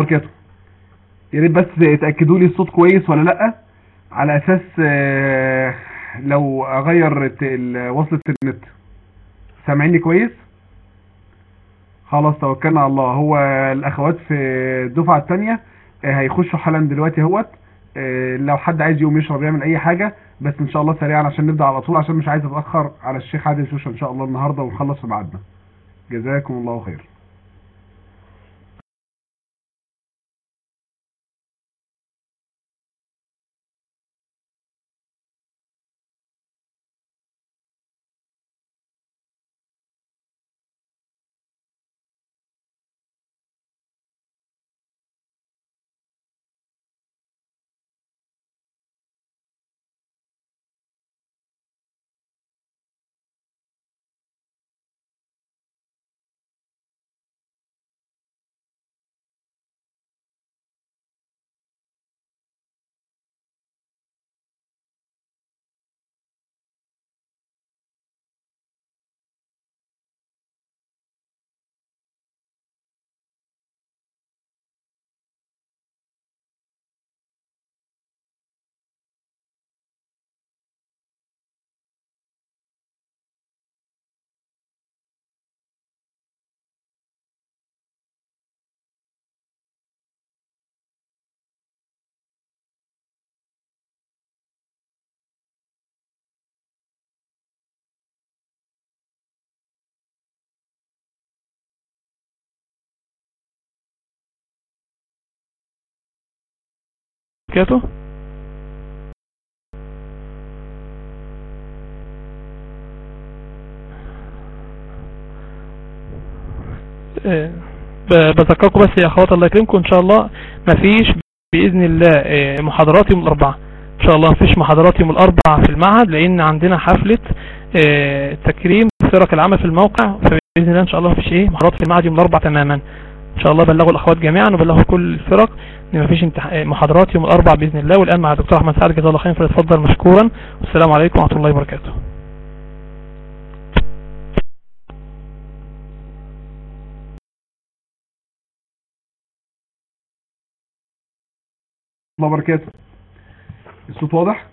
وبركاته يا ريت بس تاكدوا لي الصوت كويس ولا لا على اساس آه، لو اغير الت- ال- وصلة النت سامعيني كويس خلاص توكلنا على الله هو الاخوات في الدفعة الثانية هيخشوا حالا دلوقتي اهوت آه، لو حد عايز يقوم يشرب يعمل اي حاجة بس ان شاء الله سريعا عشان نبدأ على طول عشان مش عايز اتأخر على الشيخ عادل شوشة ان شاء الله النهاردة ونخلص في ميعادنا جزاكم الله خير بركاته آه، ب- بذكركم بس يا اخوات الله يكرمكم ان شاء الله مفيش باذن الله آه، محاضرات يوم الاربعاء ان شاء الله مفيش محاضرات يوم الاربعاء في المعهد لان عندنا حفلة آه، تكريم فرق العمل في الموقع فباذن الله ان شاء الله مفيش ايه محاضرات في المعهد يوم الاربعاء تماما ان شاء الله بلغوا الاخوات جميعا وبلغوا كل الفرق ان مفيش امتح... محاضرات يوم الاربعاء باذن الله والان مع الدكتور احمد سعد جزاه الله خير فليتفضل مشكورا والسلام عليكم ورحمه الله وبركاته الله وبركاته الصوت واضح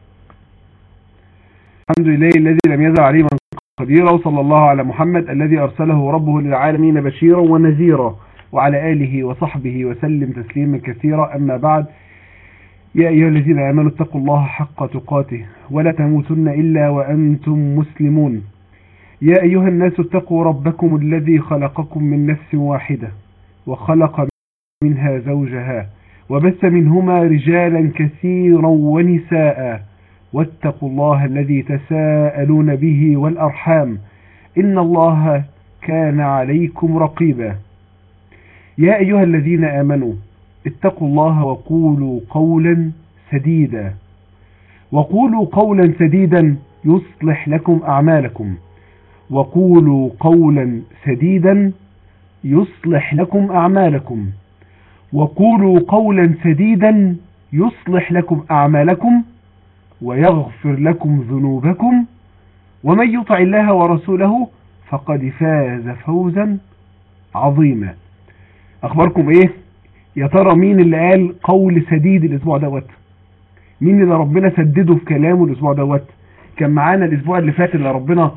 الحمد لله الذي لم يزل عليما قديرا وصلى الله على محمد الذي أرسله ربه للعالمين بشيرا ونذيرا وعلى آله وصحبه وسلم تسليما كثيرا أما بعد يا أيها الذين آمنوا اتقوا الله حق تقاته ولا تموتن إلا وأنتم مسلمون يا أيها الناس اتقوا ربكم الذي خلقكم من نفس واحدة وخلق منها زوجها وبث منهما رجالا كثيرا ونساء واتقوا الله الذي تساءلون به والأرحام إن الله كان عليكم رقيبا يا أيها الذين آمنوا اتقوا الله وقولوا قولا سديدا وقولوا قولا سديدا يصلح لكم أعمالكم وقولوا قولا سديدا يصلح لكم أعمالكم وقولوا قولا سديدا يصلح لكم أعمالكم ويغفر لكم ذنوبكم ومن يطع الله ورسوله فقد فاز فوزا عظيما أخباركم إيه يا ترى مين اللي قال قول سديد الأسبوع دوت مين اللي ربنا سدده في كلامه الأسبوع دوت كان معانا الأسبوع اللي فات اللي ربنا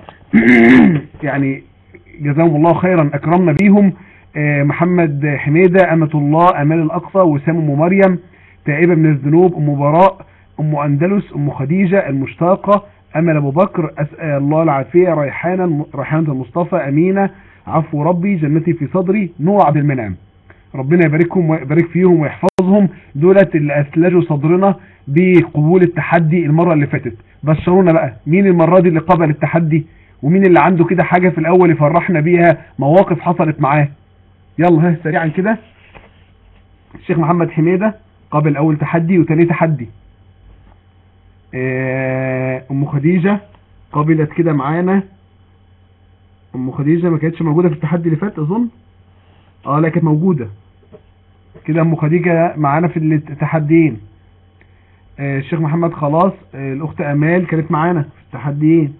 يعني جزاهم الله خيرا أكرمنا بيهم آه، محمد حميدة أمة الله أمال الأقصى وسام أم مريم تائبة من الذنوب أم براء أم أندلس أم خديجة المشتاقة أمل أبو بكر أسأل الله العافية ريحانا ريحانة المصطفى أمينة عفو ربي جنتي في صدري نور عبد المنعم ربنا يباركهم ويبارك فيهم ويحفظهم دولت اللي أسلجوا صدرنا بقبول التحدي المرة اللي فاتت بشرونا بقى مين المرة دي اللي قبل التحدي ومين اللي عنده كده حاجة في الأول يفرحنا بيها مواقف حصلت معاه يلا ها سريعا كده الشيخ محمد حميدة قبل أول تحدي وتاني تحدي آه، أم خديجة قبلت كده معانا أم خديجة ما كانتش موجودة في التحدي اللي فات أظن اه لا كانت موجودة كده أم خديجة معانا في التحديين آه، الشيخ محمد خلاص آه، الأخت أمال كانت معانا في التحديين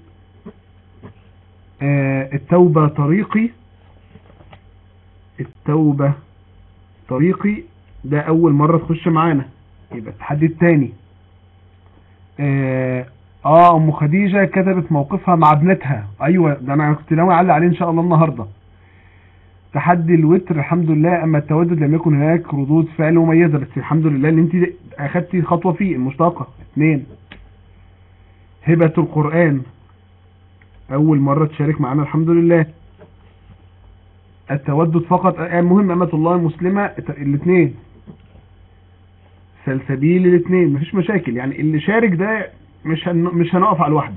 آه، التوبة طريقي التوبة طريقي ده اول مرة تخش معانا يبقى التحدي التاني اه آه، ام خديجة كتبت موقفها مع ابنتها ايوه ده انا كنت ناوي اعلق عليه ان شاء الله النهاردة تحدي الوتر الحمد لله اما التودد لم يكن هناك ردود فعل مميزة بس الحمد لله ان انت اخدتي خطوة فيه المشتاقة اثنين هبة القرآن اول مرة تشارك معنا الحمد لله التودد فقط المهم أمة الله المسلمة الاثنين سلسبيل الاثنين مفيش مشاكل يعني اللي شارك ده مش هن... مش هنقف على الواحدة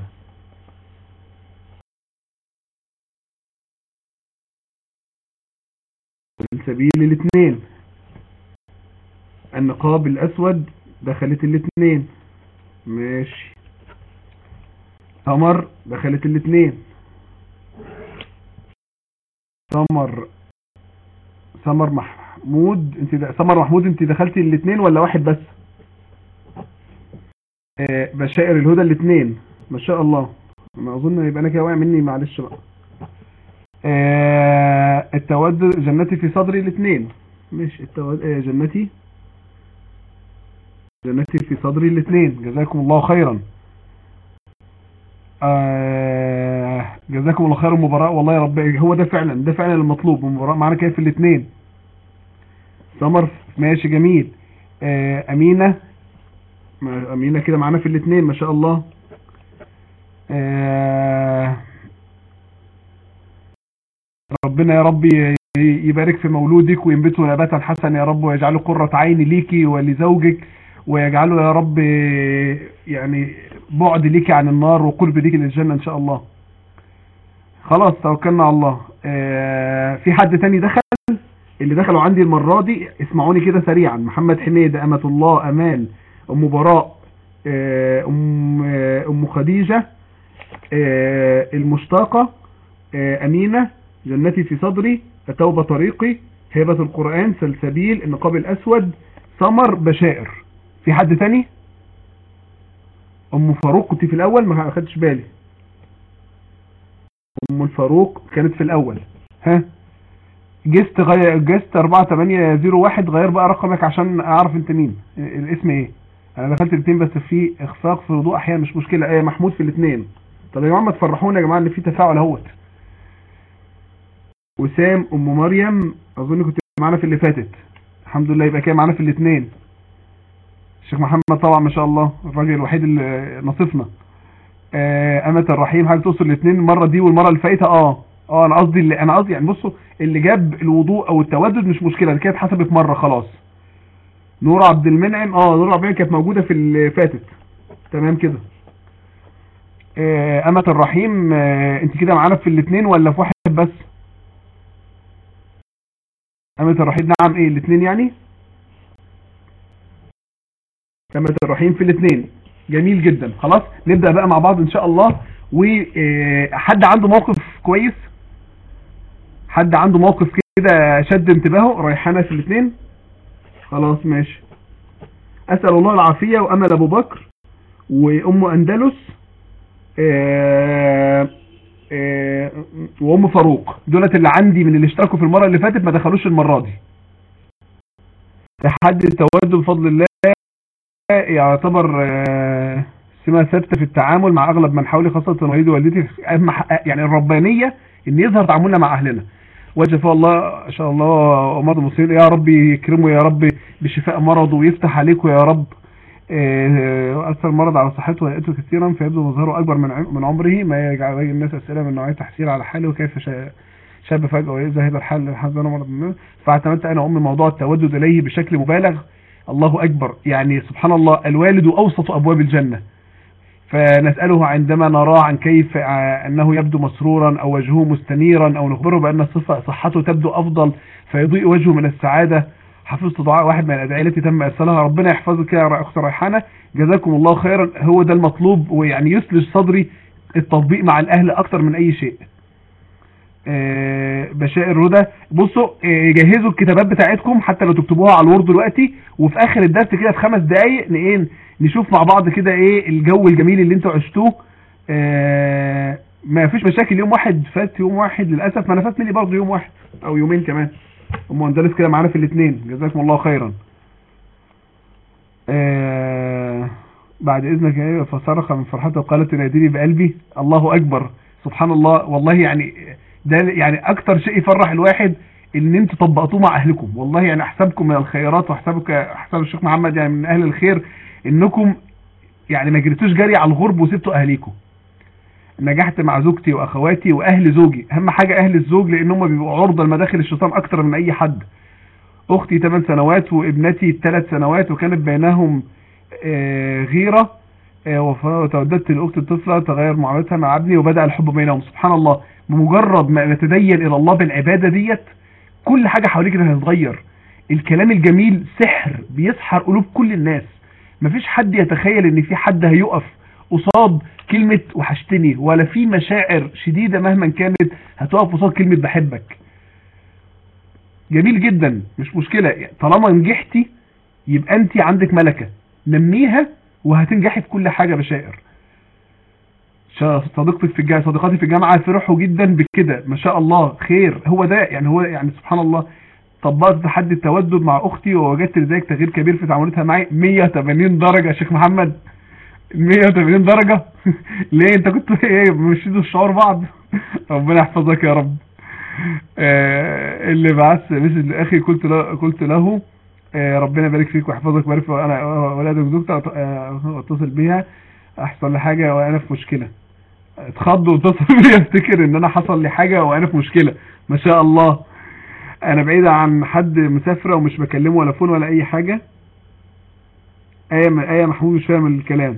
سلسبيل الاثنين النقاب الأسود دخلت الاثنين ماشي سمر دخلت الاثنين سمر سمر محمود انت د... سمر محمود انت دخلتي الاثنين ولا واحد بس آه بشائر الهدى الاثنين ما شاء الله ما اظن يبقى انا كده واقع مني معلش بقى آه التود جنتي في صدري الاثنين مش التود آه جنتي جنتي في صدري الاثنين جزاكم الله خيرا آه جزاكم الله خير المباراة والله يا رب هو ده فعلا ده فعلا المطلوب المباراة معانا كيف الاثنين سمر ماشي جميل آه أمينة أمينة كده معانا في الاثنين ما شاء الله آه ربنا يا رب يبارك في مولودك وينبته نباتا حسنا يا رب ويجعله قرة عين ليكي ولزوجك ويجعله يا رب يعني بعد ليكي عن النار وقرب ليكي للجنة ان شاء الله خلاص توكلنا على الله آه في حد تاني دخل اللي دخلوا عندي المرة دي اسمعوني كده سريعا محمد حميدة أمة الله أمان أم براء آه أم, آه أم خديجة آه المشتاقة آه أمينة جنتي في صدري التوبة طريقي هبة القرآن سلسبيل النقاب الأسود سمر بشائر في حد تاني ام فاروق كنت في الاول ما اخدتش بالي ام الفاروق كانت في الاول ها جست غير جست 4801 غير بقى رقمك عشان اعرف انت مين الاسم ايه انا دخلت الاثنين بس في اخفاق في وضوء احيانا مش مشكله ايه محمود في الاثنين طب يا جماعه ما تفرحونا يا جماعه ان في تفاعل اهوت وسام ام مريم اظن كنت معانا في اللي فاتت الحمد لله يبقى كده معانا في الاثنين الشيخ محمد طبعا ما شاء الله الراجل الوحيد اللي نصفنا آه أمة الرحيم حاجة توصل الاثنين المرة دي والمرة اللي فايتة اه اه انا قصدي اللي انا قصدي يعني بصوا اللي جاب الوضوء او التودد مش مشكلة دي كانت حسبت مرة خلاص نور عبد المنعم اه نور عبد المنعم كانت موجودة في اللي فاتت تمام كده آه أمة الرحيم آه انت كده معانا في الاثنين ولا في واحد بس أمة الرحيم نعم ايه الاثنين يعني أمة الرحيم في الاثنين جميل جدا خلاص نبدأ بقى مع بعض ان شاء الله وحد عنده موقف كويس حد عنده موقف كده شد انتباهه ريحانة في الاثنين خلاص ماشي اسأل الله العافية وامل ابو بكر وام اندلس آآ آآ وام فاروق دولت اللي عندي من اللي اشتركوا في المرة اللي فاتت ما دخلوش المرة دي تحدي التودد بفضل الله يعتبر سمة ثابتة في التعامل مع اغلب من حولي خاصة والدي ووالدتي يعني الربانية ان يظهر تعاملنا مع اهلنا وجه الله ان شاء الله امراض المسلمين يا رب يكرمه يا رب بشفاء مرضه ويفتح عليكم يا رب واثر المرض على صحته ويأته كثيرا فيبدو مظهره اكبر من من عمره ما يجعل الناس اسئله من نوعيه تحسير على حاله وكيف شاب فجأة ويذهب الحال حزن مرض فاعتمدت انا امي موضوع التودد اليه بشكل مبالغ الله أكبر يعني سبحان الله الوالد أوسط أبواب الجنة فنسأله عندما نراه عن كيف أنه يبدو مسرورا أو وجهه مستنيرا أو نخبره بأن الصفة صحته تبدو أفضل فيضيء وجهه من السعادة حفظت دعاء واحد من الأدعية التي تم إرسالها ربنا يحفظك يا أخت ريحانة جزاكم الله خيرا هو ده المطلوب ويعني يسلج صدري التطبيق مع الأهل أكثر من أي شيء بشائر هدى بصوا جهزوا الكتابات بتاعتكم حتى لو تكتبوها على الوورد دلوقتي وفي اخر الدرس كده في خمس دقايق ايه نشوف مع بعض كده ايه الجو الجميل اللي انتوا عشتوه اه ما فيش مشاكل يوم واحد فات يوم واحد للاسف ما انا فات مني برضه يوم واحد او يومين كمان ام اندلس كده معانا في الاثنين جزاكم الله خيرا آه بعد اذنك يا أيها فصرخ من فرحته وقالت يناديني بقلبي الله اكبر سبحان الله والله يعني ده يعني اكتر شيء يفرح الواحد ان انتوا طبقتوه مع اهلكم والله يعني احسبكم من الخيرات واحسبك احسب الشيخ محمد يعني من اهل الخير انكم يعني ما جريتوش جري على الغرب وسبتوا اهاليكم نجحت مع زوجتي واخواتي واهل زوجي اهم حاجة اهل الزوج لان هم بيبقوا عرضة لمداخل الشيطان اكتر من اي حد اختي 8 سنوات وابنتي 3 سنوات وكانت بينهم آه، غيرة آه، وتوددت لاخت الطفلة تغير معاملتها مع ابني وبدأ الحب بينهم سبحان الله بمجرد ما نتدين الى الله بالعبادة ديت كل حاجة حواليك هتتغير الكلام الجميل سحر بيسحر قلوب كل الناس مفيش حد يتخيل ان في حد هيقف قصاد كلمة وحشتني ولا في مشاعر شديدة مهما كانت هتقف قصاد كلمة بحبك جميل جدا مش مشكلة طالما نجحتي يبقى انت عندك ملكة نميها وهتنجحي في كل حاجة بشائر صديقتك في الجامعة صديقاتي في الجامعة فرحوا جدا بكده ما شاء الله خير هو ده يعني هو يعني سبحان الله طبقت تحدي التودد مع اختي ووجدت لذلك تغيير كبير في تعاملاتها معي 180 درجة يا شيخ محمد 180 درجة ليه انت كنت ايه مشيتوا الشعور بعض ربنا يحفظك يا رب آه اللي بعث مثل اخي قلت له قلت له آه ربنا يبارك فيك ويحفظك ويبارك انا ولادك وزوجتك اتصل بيها احصل لي حاجة وانا في مشكلة اتخض واتصل بيا افتكر ان انا حصل لي حاجة وانا في مشكلة ما شاء الله انا بعيد عن حد مسافرة ومش بكلمه ولا فون ولا اي حاجة ايه ايه محمود مش فاهم الكلام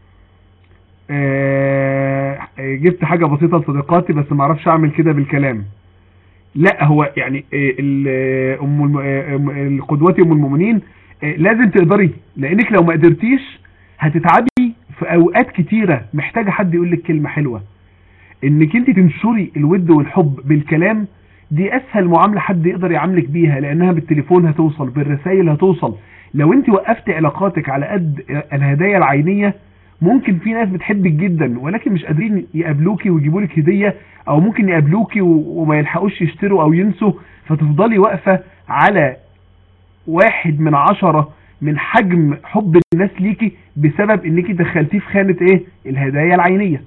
آه جبت حاجة بسيطة لصديقاتي بس ما اعرفش اعمل كده بالكلام لا هو يعني ام القدوات ام المؤمنين لازم تقدري لانك لو ما قدرتيش هتتعبي في اوقات كتيرة محتاجة حد يقول لك كلمة حلوة انك انت تنشري الود والحب بالكلام دي اسهل معاملة حد يقدر يعاملك بيها لانها بالتليفون هتوصل بالرسائل هتوصل لو انت وقفت علاقاتك على قد الهدايا العينية ممكن في ناس بتحبك جدا ولكن مش قادرين يقابلوكي ويجيبوا لك هدية او ممكن يقابلوكي وما يلحقوش يشتروا او ينسوا فتفضلي واقفة على واحد من عشرة من حجم حب الناس ليكي بسبب انك دخلتيه في خانة ايه الهدايا العينية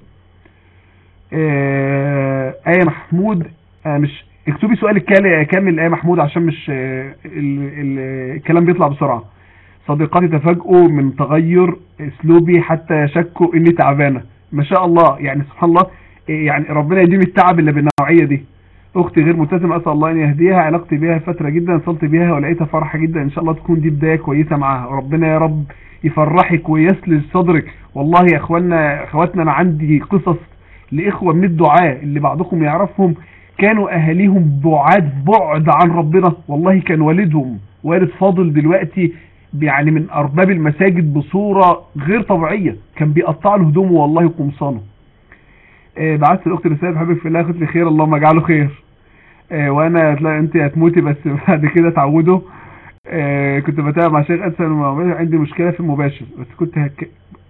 آه ايه محمود آه مش اكتبي سؤالك كامل ايه محمود عشان مش آه ال ال الكلام بيطلع بسرعة صديقاتي تفاجئوا من تغير اسلوبي حتى شكوا اني تعبانة ما شاء الله يعني سبحان الله يعني ربنا يديم التعب اللي بالنوعية دي اختي غير ملتزمه اسال الله ان يهديها علاقتي بيها فتره جدا اتصلت بيها ولقيتها فرحه جدا ان شاء الله تكون دي بدايه كويسه معاها ربنا يا رب يفرحك ويسلج صدرك والله يا اخواننا اخواتنا انا عندي قصص لاخوه من الدعاء اللي بعضكم يعرفهم كانوا اهاليهم بعاد بعد عن ربنا والله كان والدهم والد فاضل دلوقتي يعني من ارباب المساجد بصوره غير طبيعيه كان بيقطع له هدومه والله قمصانه آه بعثت الاخت رساله حبيبي في الله قلت لي خير اللهم اجعله خير آه وانا لا انت هتموتي بس بعد كده تعودوا آه كنت بتابع مع شيخ ادسن عندي مشكله في المباشر بس كنت هك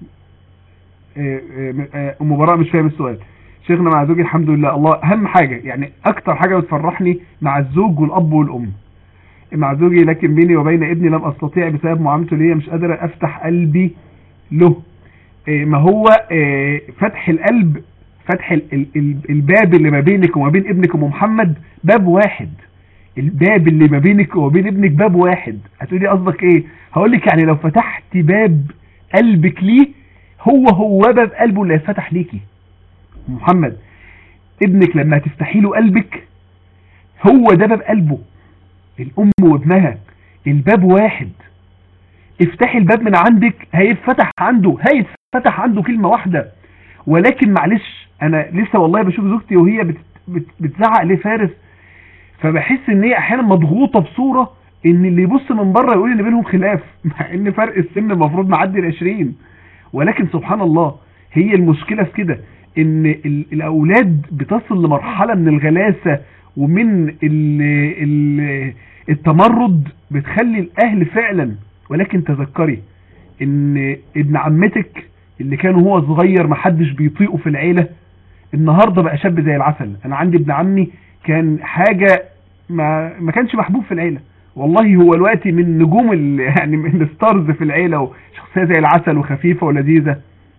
ام براء مش فاهم السؤال شيخنا مع زوجي الحمد لله الله اهم حاجه يعني اكتر حاجه بتفرحني مع الزوج والاب والام مع زوجي لكن بيني وبين ابني لم استطيع بسبب معاملته ليا مش قادر افتح قلبي له ما هو فتح القلب فتح الباب اللي ما بينك وما بين ابنك ام محمد باب واحد الباب اللي ما بينك وما بين ابنك باب واحد هتقولي قصدك ايه هقول لك يعني لو فتحت باب قلبك ليه هو هو باب قلبه اللي هيتفتح ليكي محمد ابنك لما هتفتحي له قلبك هو ده باب قلبه الام وابنها الباب واحد افتحي الباب من عندك هيتفتح عنده هيتفتح عنده كلمة واحدة ولكن معلش انا لسه والله بشوف زوجتي وهي بت بت بتزعق لفارس فبحس ان هي احيانا مضغوطة بصورة ان اللي يبص من بره يقول ان بينهم خلاف مع ان فرق السن المفروض معدي العشرين ولكن سبحان الله هي المشكلة في كده ان الاولاد بتصل لمرحلة من الغلاسة ومن ال ال التمرد بتخلي الاهل فعلا ولكن تذكري ان ابن عمتك اللي كان هو صغير محدش بيطيقه في العيلة النهاردة بقى شاب زي العسل انا عندي ابن عمي كان حاجة ما, ما كانش محبوب في العيلة والله هو الوقت من نجوم ال... يعني من الستارز في العيلة وشخصية زي العسل وخفيفة ولذيذة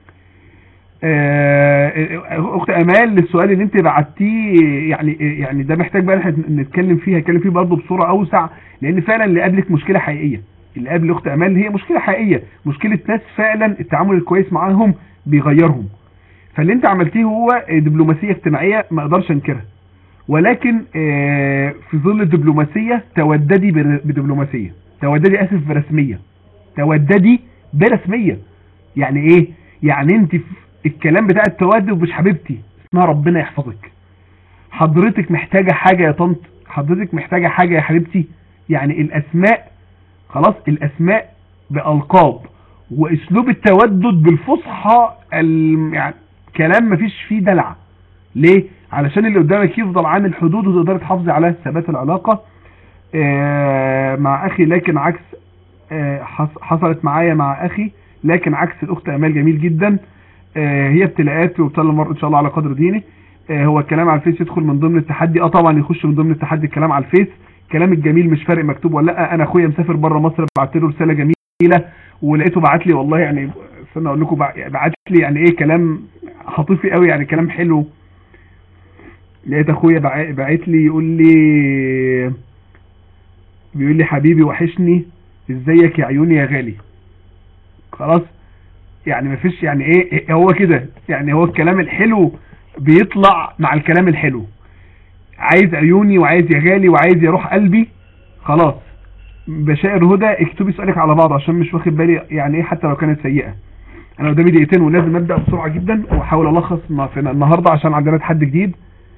آه، اخت امال السؤال اللي انت بعتيه يعني يعني ده محتاج بقى احنا نتكلم فيها نتكلم فيه برضه بصوره اوسع لان فعلا اللي قابلك مشكله حقيقيه اللي قابل اخت امال هي مشكله حقيقيه مشكله ناس فعلا التعامل الكويس معاهم بيغيرهم فاللي انت عملتيه هو دبلوماسيه اجتماعيه ما اقدرش انكرها ولكن آه، في ظل الدبلوماسيه توددي بر- بدبلوماسيه توددي اسف برسميه توددي برسميه يعني ايه يعني انت في الكلام بتاع التودد مش حبيبتي اسمها ربنا يحفظك حضرتك محتاجة حاجة يا طنط حضرتك محتاجة حاجة يا حبيبتي يعني الاسماء خلاص الاسماء بألقاب واسلوب التودد بالفصحى ال- يعني كلام مفيش فيه دلع ليه علشان اللي قدامك يفضل عامل حدود وتقدر تحافظي على ثبات العلاقة آه، مع اخي لكن عكس آه، حص- حصلت معايا مع اخي لكن عكس الاخت امال جميل جدا آه، هي ابتلاءات وابتلى المرء ان شاء الله على قدر دينه آه، هو الكلام على الفيس يدخل من ضمن التحدي اه طبعا يخش من ضمن التحدي الكلام على الفيس كلام الجميل مش فارق مكتوب ولا لا انا اخويا مسافر بره مصر بعت له رساله جميله ولقيته بعت لي والله يعني استنى اقول لكم بع- بعت لي يعني ايه كلام خطيفي قوي يعني كلام حلو لقيت اخويا بع- بعت لي يقول لي بيقول لي حبيبي وحشني ازيك يا عيوني يا غالي خلاص يعني مفيش يعني ايه إيه هو كده يعني هو الكلام الحلو بيطلع مع الكلام الحلو عايز عيوني وعايز يا غالي وعايز يروح قلبي خلاص بشائر هدى اكتبي سؤالك على بعض عشان مش واخد بالي يعني ايه حتى لو كانت سيئة انا قدامي دقيقتين ولازم ابدا بسرعه جدا واحاول الخص ما في النهارده عشان عندنا تحدي جديد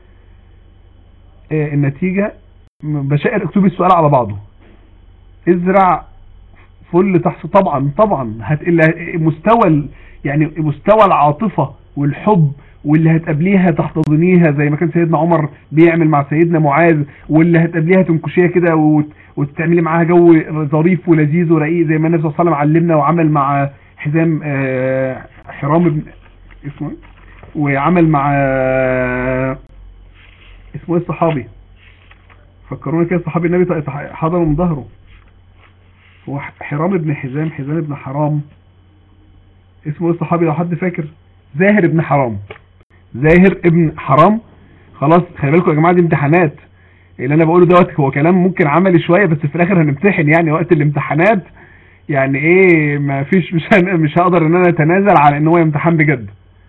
آه، النتيجه بشائر اكتبي السؤال على بعضه ازرع فل تحت طبعا طبعا هتقل مستوى ال- يعني مستوى العاطفة والحب واللي هتقابليها تحتضنيها زي ما كان سيدنا عمر بيعمل مع سيدنا معاذ واللي هتقابليها تنكشيها كده وت- وتعملي معاها جو ظريف ولذيذ ورقيق زي ما النبي صلى الله عليه وسلم علمنا وعمل مع حزام آه، حرام ابن اسمه ايه وعمل مع آه، اسمه ايه الصحابي فكرونا كده صحابي النبي حضروا من ظهره هو ح- حرام ابن حزام حزام ابن حرام اسمه ايه الصحابي لو حد فاكر زاهر ابن حرام زاهر ابن حرام خلاص خلي بالكم يا جماعه دي امتحانات اللي انا بقوله دوت هو كلام ممكن عملي شويه بس في الاخر هنمتحن يعني وقت الامتحانات يعني ايه ما فيش مش هن مش هقدر ان انا اتنازل على ان هو امتحان بجد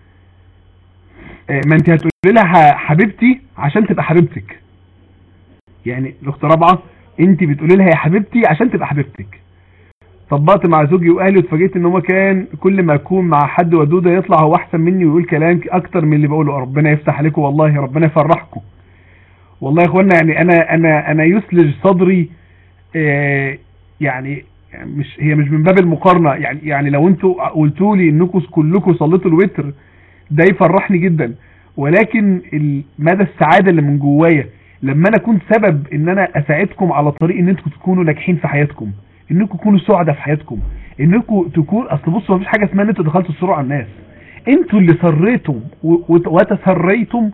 إيه، ما انت هتقولي لها ح- حبيبتي عشان تبقى حبيبتك يعني الاخت رابعه انت بتقولي لها يا حبيبتي عشان تبقى حبيبتك طبقت مع زوجي واهلي واتفاجئت ان هو كان كل ما اكون مع حد ودوده يطلع هو احسن مني ويقول كلام اكتر من اللي بقوله ربنا يفتح عليكم والله ربنا يفرحكم والله يا اخوانا يعني انا انا انا يثلج صدري آه، يعني مش هي مش من باب المقارنه يعني يعني لو انتوا قلتوا لي انكم كلكم صليتوا الوتر ده يفرحني جدا ولكن ال- مدى السعاده اللي من جوايا لما انا كنت سبب ان انا اساعدكم على طريق ان انتوا تكونوا ناجحين في حياتكم انكم تكونوا سعداء في حياتكم انكم تكون اصل بصوا مفيش حاجه اسمها ان انتوا دخلتوا السرور على الناس انتوا اللي سريتم و- وت- وتسريتم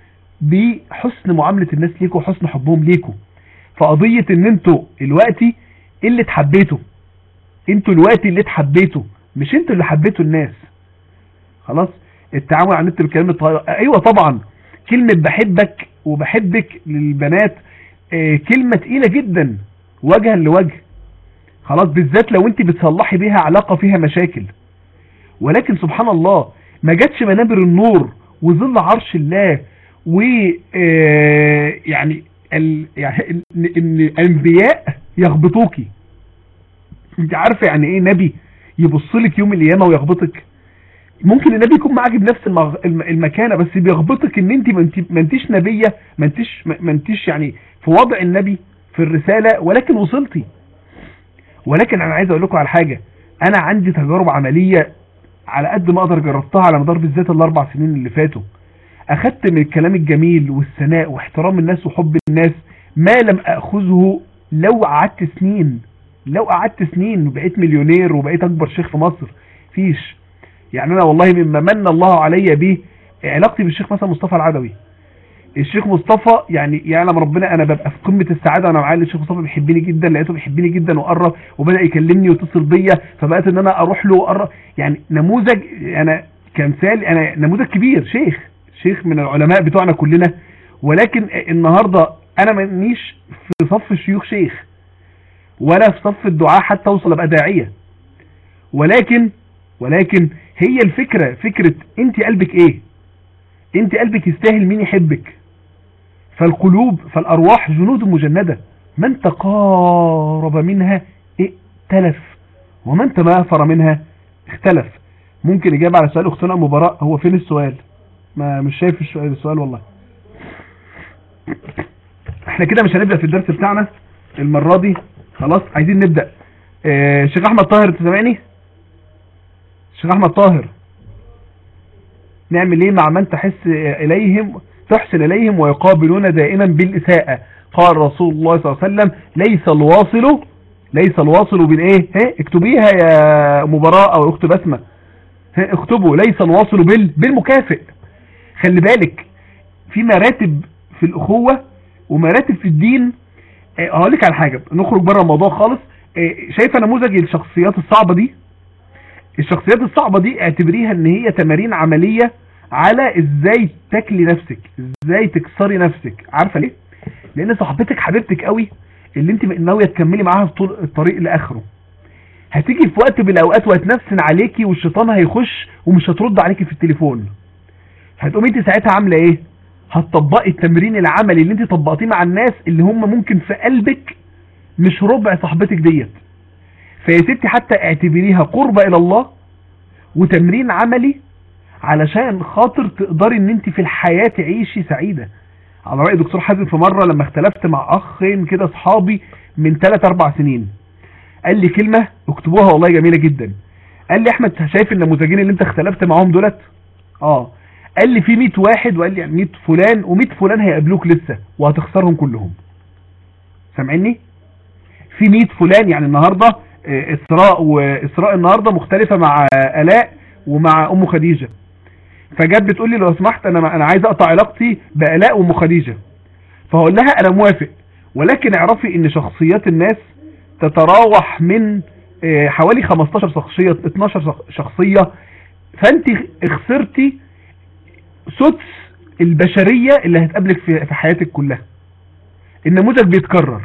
بحسن معامله الناس ليكم وحسن حبهم ليكم فقضيه ان انتوا دلوقتي اللي اتحبيتوا انتوا دلوقتي اللي اتحبيتوا مش انتوا اللي حبيتوا الناس خلاص التعامل على النت بالكلام الطيب ايوه طبعا كلمة بحبك وبحبك للبنات آه، كلمة تقيلة جدا وجها لوجه خلاص بالذات لو انت بتصلحي بيها علاقة فيها مشاكل ولكن سبحان الله ما جاتش منابر النور وظل عرش الله و آه، يعني ال... يعني ان إن الانبياء يغبطوكي انت عارفه يعني ايه نبي يبص لك يوم القيامه ويغبطك ممكن النبي يكون معاك بنفس المغ... الم- المكانه بس بيغبطك ان انت ما انت- ما انتيش نبيه ما انتيش ما انتيش يعني في وضع النبي في الرساله ولكن وصلتي ولكن انا عايز اقول لكم على حاجه انا عندي تجارب عمليه على قد ما اقدر جربتها على مدار بالذات الاربع سنين اللي فاتوا اخدت من الكلام الجميل والثناء واحترام الناس وحب الناس ما لم اخذه لو قعدت سنين لو قعدت سنين وبقيت مليونير وبقيت اكبر شيخ في مصر فيش يعني انا والله مما من الله علي به علاقتي بالشيخ مثلا مصطفى العدوي الشيخ مصطفى يعني يعلم ربنا انا ببقى في قمه السعاده وانا معاه الشيخ مصطفى بيحبني جدا لقيته بيحبني جدا وقرب وبدا يكلمني ويتصل بيا فبقيت ان انا اروح له واقرب يعني نموذج انا كمثال انا نموذج كبير شيخ شيخ من العلماء بتوعنا كلنا ولكن النهارده انا مانيش في صف الشيوخ شيخ ولا في صف الدعاء حتى اوصل ابقى داعيه ولكن ولكن هي الفكره فكره انت قلبك ايه انت قلبك يستاهل مين يحبك فالقلوب فالارواح جنود مجنده من تقارب منها ائتلف ومن تنافر منها اختلف ممكن اجابه على سؤال اختنا ام براء هو فين السؤال ما مش شايف السؤال, السؤال والله احنا كده مش هنبدا في الدرس بتاعنا المره دي خلاص عايزين نبدا اه شيخ احمد طاهر انت سامعني شيخ احمد طاهر نعمل ايه مع من تحس اليهم تحسن اليهم ويقابلون دائما بالاساءة قال رسول الله صلى الله عليه وسلم ليس الواصل ليس الواصل بالايه ها اكتبيها يا مباراة او اكتب اسمه ها اكتبوا ليس الواصل بال بالمكافئ خلي بالك في مراتب في الاخوة ومراتب في الدين هقول لك على حاجة نخرج بره الموضوع خالص شايفه نموذج الشخصيات الصعبة دي الشخصيات الصعبة دي اعتبريها ان هي تمارين عملية على ازاي تاكلي نفسك ازاي تكسري نفسك عارفة ليه لان صاحبتك حبيبتك قوي اللي انت ناوية تكملي معاها في طول الطريق لاخره هتيجي في وقت من الاوقات وهتنفسن عليكي والشيطان هيخش ومش هترد عليكي في التليفون هتقومي انت ساعتها عاملة ايه هتطبقي التمرين العملي اللي انت طبقتيه مع الناس اللي هم ممكن في قلبك مش ربع صاحبتك ديت فيا ستي حتى اعتبريها قربة الى الله وتمرين عملي علشان خاطر تقدري ان انت في الحياة تعيشي سعيدة على رأي دكتور حازم في مرة لما اختلفت مع اخين كده اصحابي من 3 4 سنين قال لي كلمة اكتبوها والله جميلة جدا قال لي احمد شايف النموذجين اللي انت اختلفت معاهم دولت اه قال لي في 100 واحد وقال لي 100 فلان و100 فلان هيقابلوك لسه وهتخسرهم كلهم سامعني في 100 فلان يعني النهارده اسراء واسراء النهارده مختلفه مع الاء ومع ام خديجه فجت بتقول لي لو سمحت انا انا عايز اقطع علاقتي بالاء وام خديجه فهقول لها انا موافق ولكن اعرفي ان شخصيات الناس تتراوح من حوالي 15 شخصيه 12 شخصيه فانت خسرتي سدس البشريه اللي هتقابلك في حياتك كلها النموذج بيتكرر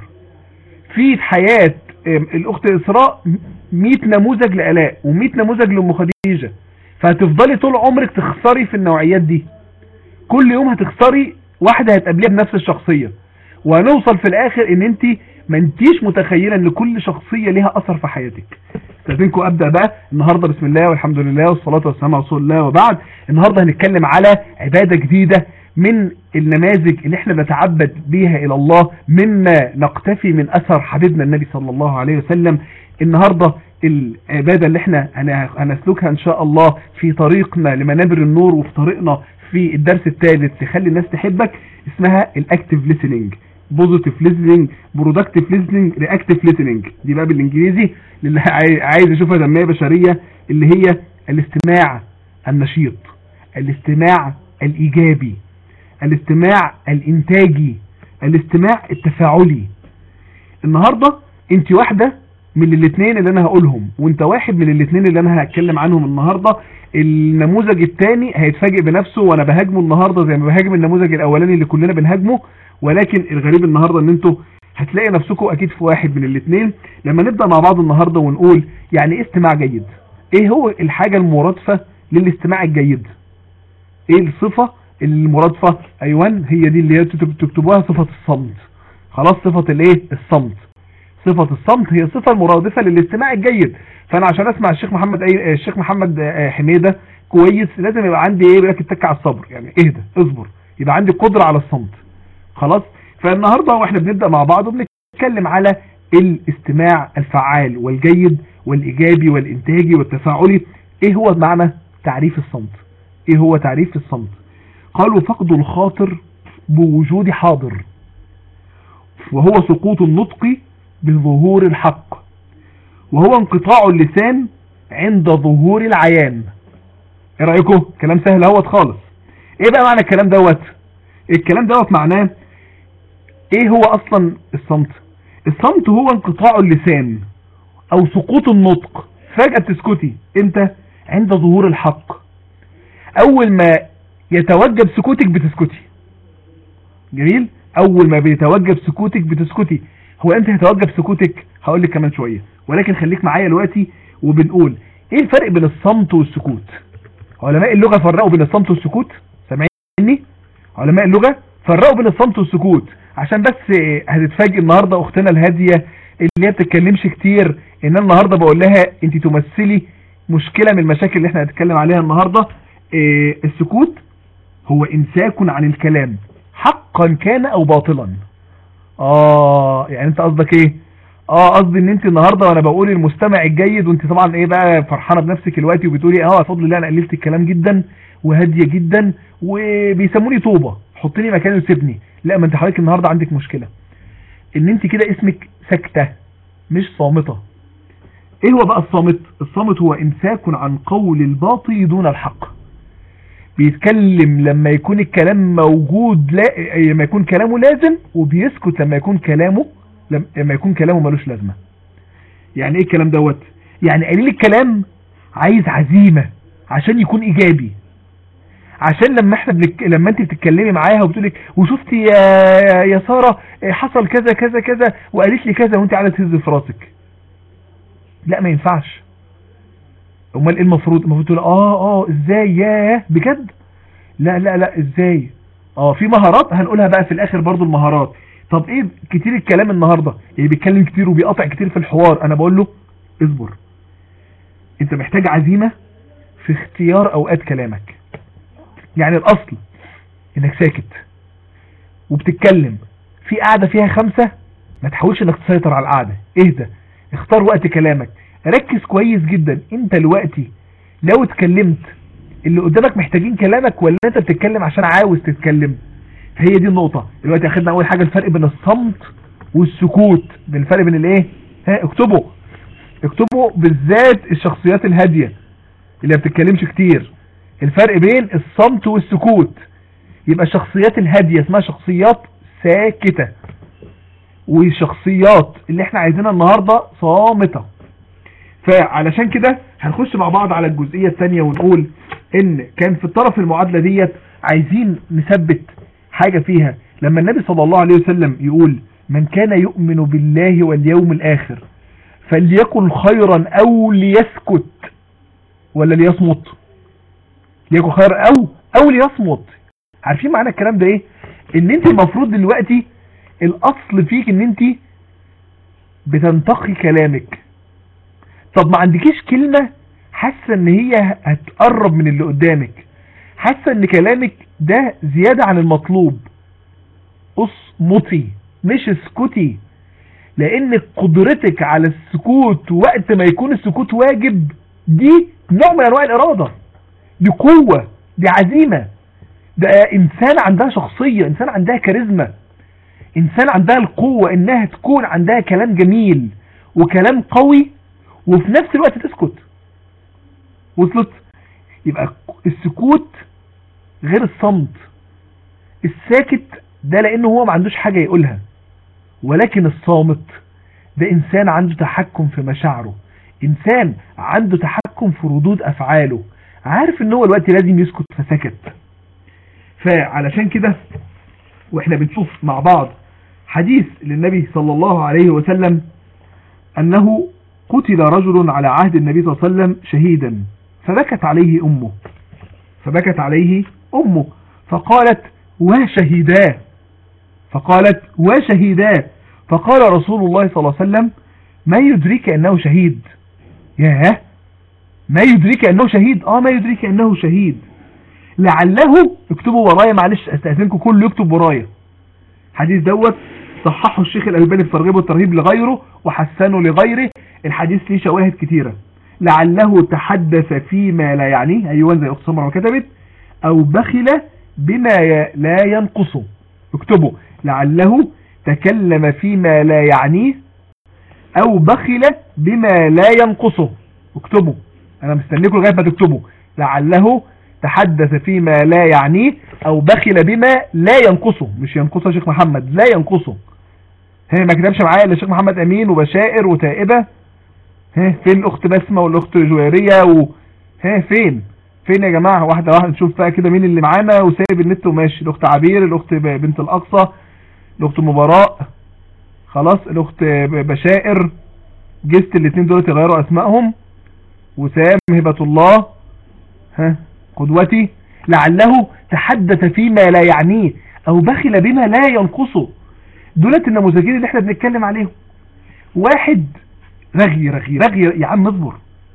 في حياه الاخت اسراء 100 نموذج لالاء و100 نموذج لام خديجه فهتفضلي طول عمرك تخسري في النوعيات دي كل يوم هتخسري واحده هتقابليها بنفس الشخصيه وهنوصل في الاخر ان انت ما انتيش متخيله ان كل شخصيه ليها اثر في حياتك استاذنكم ابدا بقى النهارده بسم الله والحمد لله والصلاه والسلام على رسول الله وبعد النهارده هنتكلم على عباده جديده من النماذج اللي احنا نتعبد بيها الى الله مما نقتفي من اثر حبيبنا النبي صلى الله عليه وسلم النهاردة العبادة اللي احنا هنسلكها ان شاء الله في طريقنا لمنابر النور وفي طريقنا في الدرس الثالث تخلي الناس تحبك اسمها الاكتف listening بوزيتيف listening برودكتيف listening رياكتيف listening دي بقى بالانجليزي اللي عايز يشوفها تنمية بشرية اللي هي الاستماع النشيط الاستماع الايجابي الاستماع الانتاجي الاستماع التفاعلي النهاردة انت واحدة من الاثنين اللي انا هقولهم وانت واحد من الاثنين اللي انا هتكلم عنهم النهاردة النموذج الثاني هيتفاجئ بنفسه وانا بهاجمه النهاردة زي ما بهاجم النموذج الاولاني اللي كلنا بنهاجمه ولكن الغريب النهاردة ان انتوا هتلاقي نفسكم اكيد في واحد من الاثنين لما نبدأ مع بعض النهاردة ونقول يعني ايه استماع جيد ايه هو الحاجة المرادفة للاستماع الجيد ايه الصفة المرادفة ايوان هي دي اللي هي تكتبوها صفة الصمت خلاص صفة الايه الصمت صفة الصمت هي صفة المرادفة للاستماع الجيد فانا عشان اسمع الشيخ محمد أي... الشيخ محمد حميدة كويس لازم يبقى عندي ايه بيقول لك اتك على الصبر يعني اهدى اصبر يبقى عندي قدرة على الصمت خلاص فالنهاردة واحنا بنبدأ مع بعض وبنتكلم على الاستماع الفعال والجيد والايجابي والانتاجي والتفاعلي ايه هو معنى تعريف الصمت ايه هو تعريف الصمت قالوا فقد الخاطر بوجود حاضر وهو سقوط النطق بظهور الحق وهو انقطاع اللسان عند ظهور العيان ايه رأيكم كلام سهل اهوت خالص ايه بقى معنى الكلام دوت الكلام دوت معناه ايه هو اصلا الصمت الصمت هو انقطاع اللسان او سقوط النطق فجأة بتسكتي امتى عند ظهور الحق اول ما يتوجب سكوتك بتسكتي جميل اول ما بيتوجب سكوتك بتسكتي هو امتى يتوجب سكوتك هقول لك كمان شوية ولكن خليك معايا دلوقتي وبنقول ايه الفرق بين الصمت والسكوت علماء اللغة فرقوا بين الصمت والسكوت سامعيني علماء اللغة فرقوا بين الصمت والسكوت عشان بس هتتفاجئ النهاردة اختنا الهادية اللي هي بتتكلمش كتير ان انا النهاردة بقول لها انت تمثلي مشكلة من المشاكل اللي احنا هنتكلم عليها النهاردة إيه السكوت هو امساك عن الكلام حقا كان او باطلا اه يعني انت قصدك ايه اه قصدي ان انت النهارده وانا بقول المستمع الجيد وانت طبعا ايه بقى فرحانه بنفسك دلوقتي وبتقولي اه بفضل الله انا قللت الكلام جدا وهاديه جدا وبيسموني طوبه حطني مكاني وسيبني لا ما انت حضرتك النهارده عندك مشكله ان انت كده اسمك ساكته مش صامته ايه هو بقى الصامت الصامت هو امساك عن قول الباطل دون الحق بيتكلم لما يكون الكلام موجود لا لما يكون كلامه لازم وبيسكت لما يكون كلامه لما يكون كلامه ملوش لازمة يعني ايه الكلام دوت يعني قليل الكلام عايز عزيمة عشان يكون ايجابي عشان لما احنا بنك... لما انت بتتكلمي معاها وبتقولك وشفتي يا يا ساره حصل كذا كذا كذا وقالت لي كذا وانت قاعده تهز في راسك لا ما ينفعش امال ايه المفروض المفروض تقول اه اه ازاي ياه بجد لا لا لا ازاي اه في مهارات هنقولها بقى في الاخر برضو المهارات طب ايه كتير الكلام النهاردة اللي بيتكلم كتير وبيقطع كتير في الحوار انا بقول له اصبر انت محتاج عزيمة في اختيار اوقات كلامك يعني الاصل انك ساكت وبتتكلم في قاعدة فيها خمسة ما تحاولش انك تسيطر على القعدة اهدى اختار وقت كلامك ركز كويس جدا انت دلوقتي لو اتكلمت اللي قدامك محتاجين كلامك ولا انت بتتكلم عشان عاوز تتكلم هي دي النقطة دلوقتي اخدنا اول حاجة الفرق بين الصمت والسكوت بين الفرق بين الايه ها اكتبوا اكتبوا بالذات الشخصيات الهادية اللي ما بتتكلمش كتير الفرق بين الصمت والسكوت يبقى الشخصيات الهادية اسمها شخصيات ساكتة والشخصيات اللي احنا عايزينها النهاردة صامتة فعلشان كده هنخش مع بعض على الجزئية الثانية ونقول ان كان في الطرف المعادلة ديت عايزين نثبت حاجة فيها لما النبي صلى الله عليه وسلم يقول من كان يؤمن بالله واليوم الآخر فليكن خيرا أو ليسكت ولا ليصمت ليكن خيرا أو أو ليصمت عارفين معنى الكلام ده ايه ان انت المفروض دلوقتي الاصل فيك ان انت بتنتقي كلامك طب ما عندكيش كلمة حاسة ان هي هتقرب من اللي قدامك حاسة ان كلامك ده زيادة عن المطلوب اصمتي مش اسكتي لان قدرتك على السكوت وقت ما يكون السكوت واجب دي نوع من انواع الارادة دي قوة دي عزيمة ده انسان عندها شخصية انسان عندها كاريزما انسان عندها القوة انها تكون عندها كلام جميل وكلام قوي وفي نفس الوقت تسكت وصلت يبقى السكوت غير الصمت الساكت ده لانه هو ما عندوش حاجة يقولها ولكن الصامت ده انسان عنده تحكم في مشاعره انسان عنده تحكم في ردود افعاله عارف ان هو الوقت لازم يسكت فسكت فعلشان كده واحنا بنشوف مع بعض حديث للنبي صلى الله عليه وسلم انه قتل رجل على عهد النبي صلى الله عليه وسلم شهيدا فبكت عليه امه فبكت عليه امه فقالت وشهيدا فقالت وشهيدا فقال رسول الله صلى الله عليه وسلم ما يدريك انه شهيد ياه ما يدريك انه شهيد اه ما يدريك انه شهيد لعله اكتبوا ورايا معلش استاذنكم كله يكتب ورايا حديث دوت صححه الشيخ الألباني في ترغيب والترهيب لغيره وحسنه لغيره الحديث ليه شواهد كتيرة لعله تحدث فيما لا يعنيه أيوان زي أخت سمرة وكتبت أو بخل بما لا ينقصه اكتبوا لعله تكلم فيما لا يعنيه أو بخل بما لا ينقصه اكتبوا أنا مستنيكم لغاية ما تكتبوا لعله تحدث فيما لا يعنيه او بخل بما لا ينقصه مش ينقصه يا شيخ محمد لا ينقصه ها ما كتبش معايا الا الشيخ محمد امين وبشائر وتائبه ها فين الاخت بسمه والاخت جويريه و ها فين فين يا جماعه واحده واحده نشوف بقى كده مين اللي معانا وسايب النت وماشي الاخت عبير الاخت بنت الاقصى الاخت مباراء خلاص الاخت بشائر جست الاثنين دول يغيروا اسمائهم وسام هبة الله ها قدوتي لعله تحدث فيما لا يعنيه او بخل بما لا ينقصه دولت النموذجين اللي احنا بنتكلم عليهم واحد رغي رغي رغي يا عم اصبر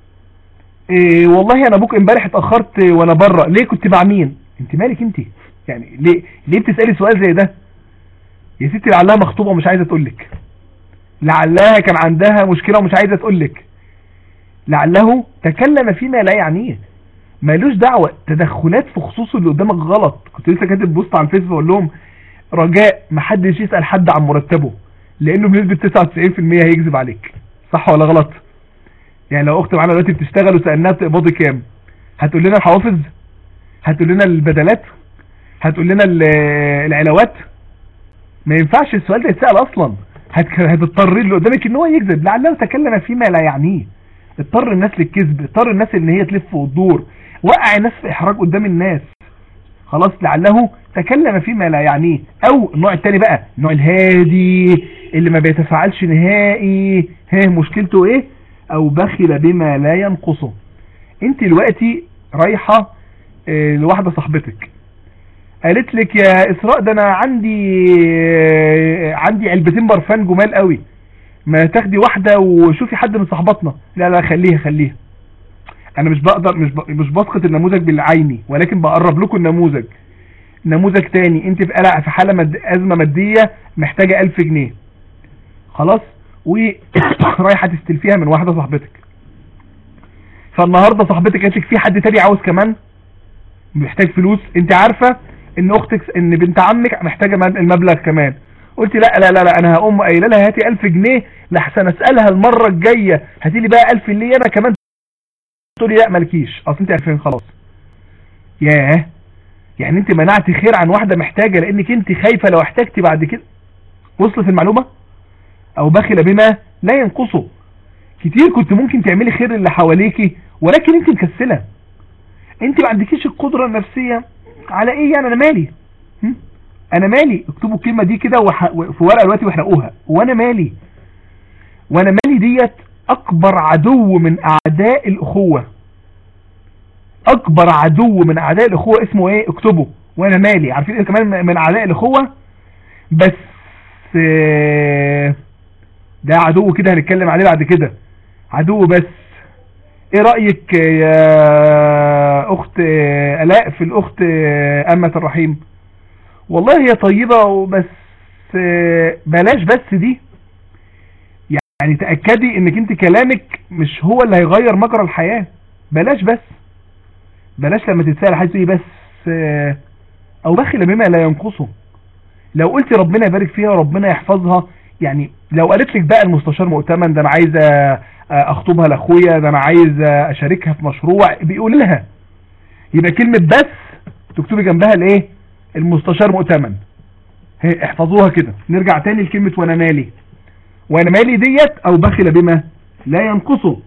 إيه والله انا ابوك امبارح اتاخرت وانا بره ليه كنت مع مين انت مالك انت يعني ليه ليه بتسالي سؤال زي ده يا ستي لعلها مخطوبه ومش عايزه تقول لك لعلها كان عندها مشكله ومش عايزه تقول لك لعله تكلم فيما لا يعنيه مالوش دعوه تدخلات في خصوص اللي قدامك غلط كنت لسه كاتب بوست على الفيسبوك اقول لهم رجاء ما حدش يسال حد عن مرتبه لانه بنسبه 99% هيكذب عليك صح ولا غلط يعني لو اخت معانا دلوقتي بتشتغل وسالناها بتقبضي كام هتقول لنا الحوافز هتقول لنا البدلات هتقول لنا العلاوات ما ينفعش السؤال ده يتسال اصلا هتضطر اللي قدامك ان هو يكذب لعله تكلم فيما لا يعنيه اضطر الناس للكذب اضطر الناس ان هي تلف وتدور وقع الناس في احراج قدام الناس خلاص لعله تكلم فيما لا يعنيه او النوع التاني بقى النوع الهادي اللي ما بيتفاعلش نهائي ها مشكلته ايه او بخل بما لا ينقصه انت دلوقتي رايحة اه لواحدة صاحبتك قالت لك يا اسراء ده انا عندي اه عندي علبتين برفان جمال قوي ما تاخدي واحدة وشوفي حد من صاحباتنا لا لا خليها خليها انا مش بقدر مش مش بسقط النموذج بالعيني ولكن بقرب لكم النموذج نموذج تاني انت في قلق في حالة مد... ازمة مادية محتاجة 1000 جنيه خلاص ورايحة تستلفيها من واحدة صاحبتك فالنهاردة صاحبتك قالت لك في حد تاني عاوز كمان محتاج فلوس انت عارفة ان اختك ان بنت عمك محتاجة المبلغ كمان قلت لا لا لا لا انا هقوم قايله لها هاتي 1000 جنيه لحسن اسالها المره الجايه هاتي لي بقى 1000 اللي انا كمان تقول لي لا مالكيش اصل انت 2000 خلاص ياه يعني انت منعتي خير عن واحده محتاجه لانك انت خايفه لو احتجتي بعد كده وصلت المعلومه او بخل بما لا ينقصه كتير كنت ممكن تعملي خير اللي حواليكي ولكن انت مكسله انت ما عندكيش القدره النفسيه على ايه يعني انا مالي هم؟ انا مالي اكتبوا الكلمة دي كده وح... في ورقة دلوقتي واحرقوها وانا مالي وانا مالي ديت اكبر عدو من اعداء الاخوة اكبر عدو من اعداء الاخوة اسمه ايه اكتبوا وانا مالي عارفين ايه كمان من اعداء الاخوة بس ده عدو كده هنتكلم عليه بعد كده عدو بس ايه رأيك يا اخت الاء في الاخت امة الرحيم والله هي طيبة بس بلاش بس دي يعني تأكدي انك انت كلامك مش هو اللي هيغير مجرى الحياة بلاش بس بلاش لما تتسأل حاجة ايه بس او بخل بما لا ينقصه لو قلت ربنا يبارك فيها وربنا يحفظها يعني لو قالت لك بقى المستشار مؤتمن ده انا عايز اخطبها لاخويا ده انا عايز اشاركها في مشروع بيقول لها يبقى كلمة بس تكتبي جنبها الايه المستشار مؤتمن احفظوها كده نرجع تاني لكلمة وانا مالي وانا مالي ديت او بخل بما لا ينقصه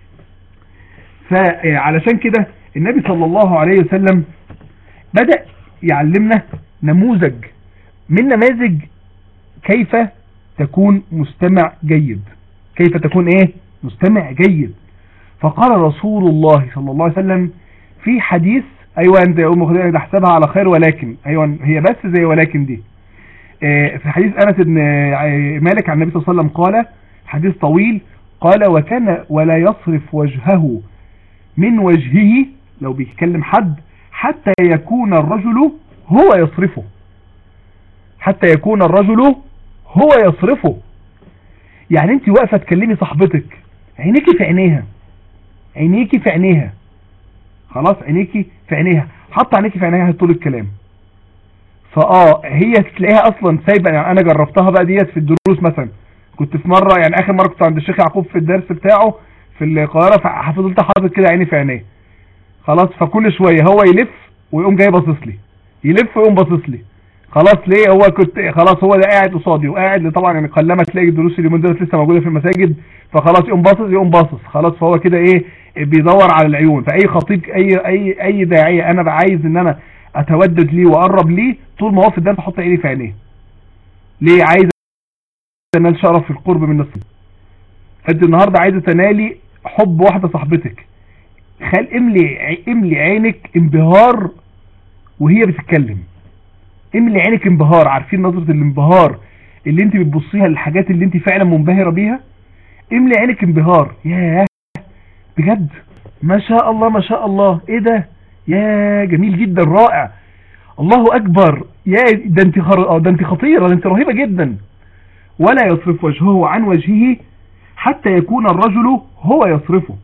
فعلشان كده النبي صلى الله عليه وسلم بدأ يعلمنا نموذج من نماذج كيف تكون مستمع جيد كيف تكون ايه مستمع جيد فقال رسول الله صلى الله عليه وسلم في حديث ايوه انت يا ام خديجه تحسبها على خير ولكن ايوه هي بس زي ولكن دي اه في حديث انس بن مالك عن النبي صلى الله عليه وسلم قال حديث طويل قال وكان ولا يصرف وجهه من وجهه لو بيتكلم حد حتى يكون الرجل هو يصرفه حتى يكون الرجل هو يصرفه يعني انت واقفه تكلمي صاحبتك عينيكي في عينيها عينيكي في عينيها خلاص عينيكي في عينيها حط عينيكي في عينيها طول الكلام فاه هي تلاقيها اصلا سايبه يعني انا جربتها بقى ديت في الدروس مثلا كنت في مره يعني اخر مره كنت عند الشيخ يعقوب في الدرس بتاعه في القاهره ففضلت حاطط كده عيني في عينيه خلاص فكل شوية هو يلف ويقوم جاي باصص لي يلف ويقوم باصص لي خلاص ليه هو كنت خلاص هو ده قاعد قصادي وقاعد طبعا يعني قلما تلاقي الدروس اليومين دول لسه موجوده في المساجد فخلاص يقوم باصص يقوم باصص خلاص فهو كده ايه بيدور على العيون فاي خطيب اي اي اي داعيه انا بقى عايز ان انا اتودد ليه واقرب ليه طول ما هو في الدرس احط ايدي في عينيه ليه عايز انال شرف في القرب من النصيب فانت النهارده عايزه تنالي حب واحده صاحبتك خل املي املي عينك انبهار وهي بتتكلم املي عينك انبهار عارفين نظرة الانبهار اللي انت بتبصيها للحاجات اللي انت فعلا منبهرة بيها املي عينك انبهار ياه بجد ما شاء الله ما شاء الله ايه ده يا جميل جدا رائع الله اكبر يا ده انت خر... ده انت خطيرة ده انت رهيبة جدا ولا يصرف وجهه عن وجهه حتى يكون الرجل هو يصرفه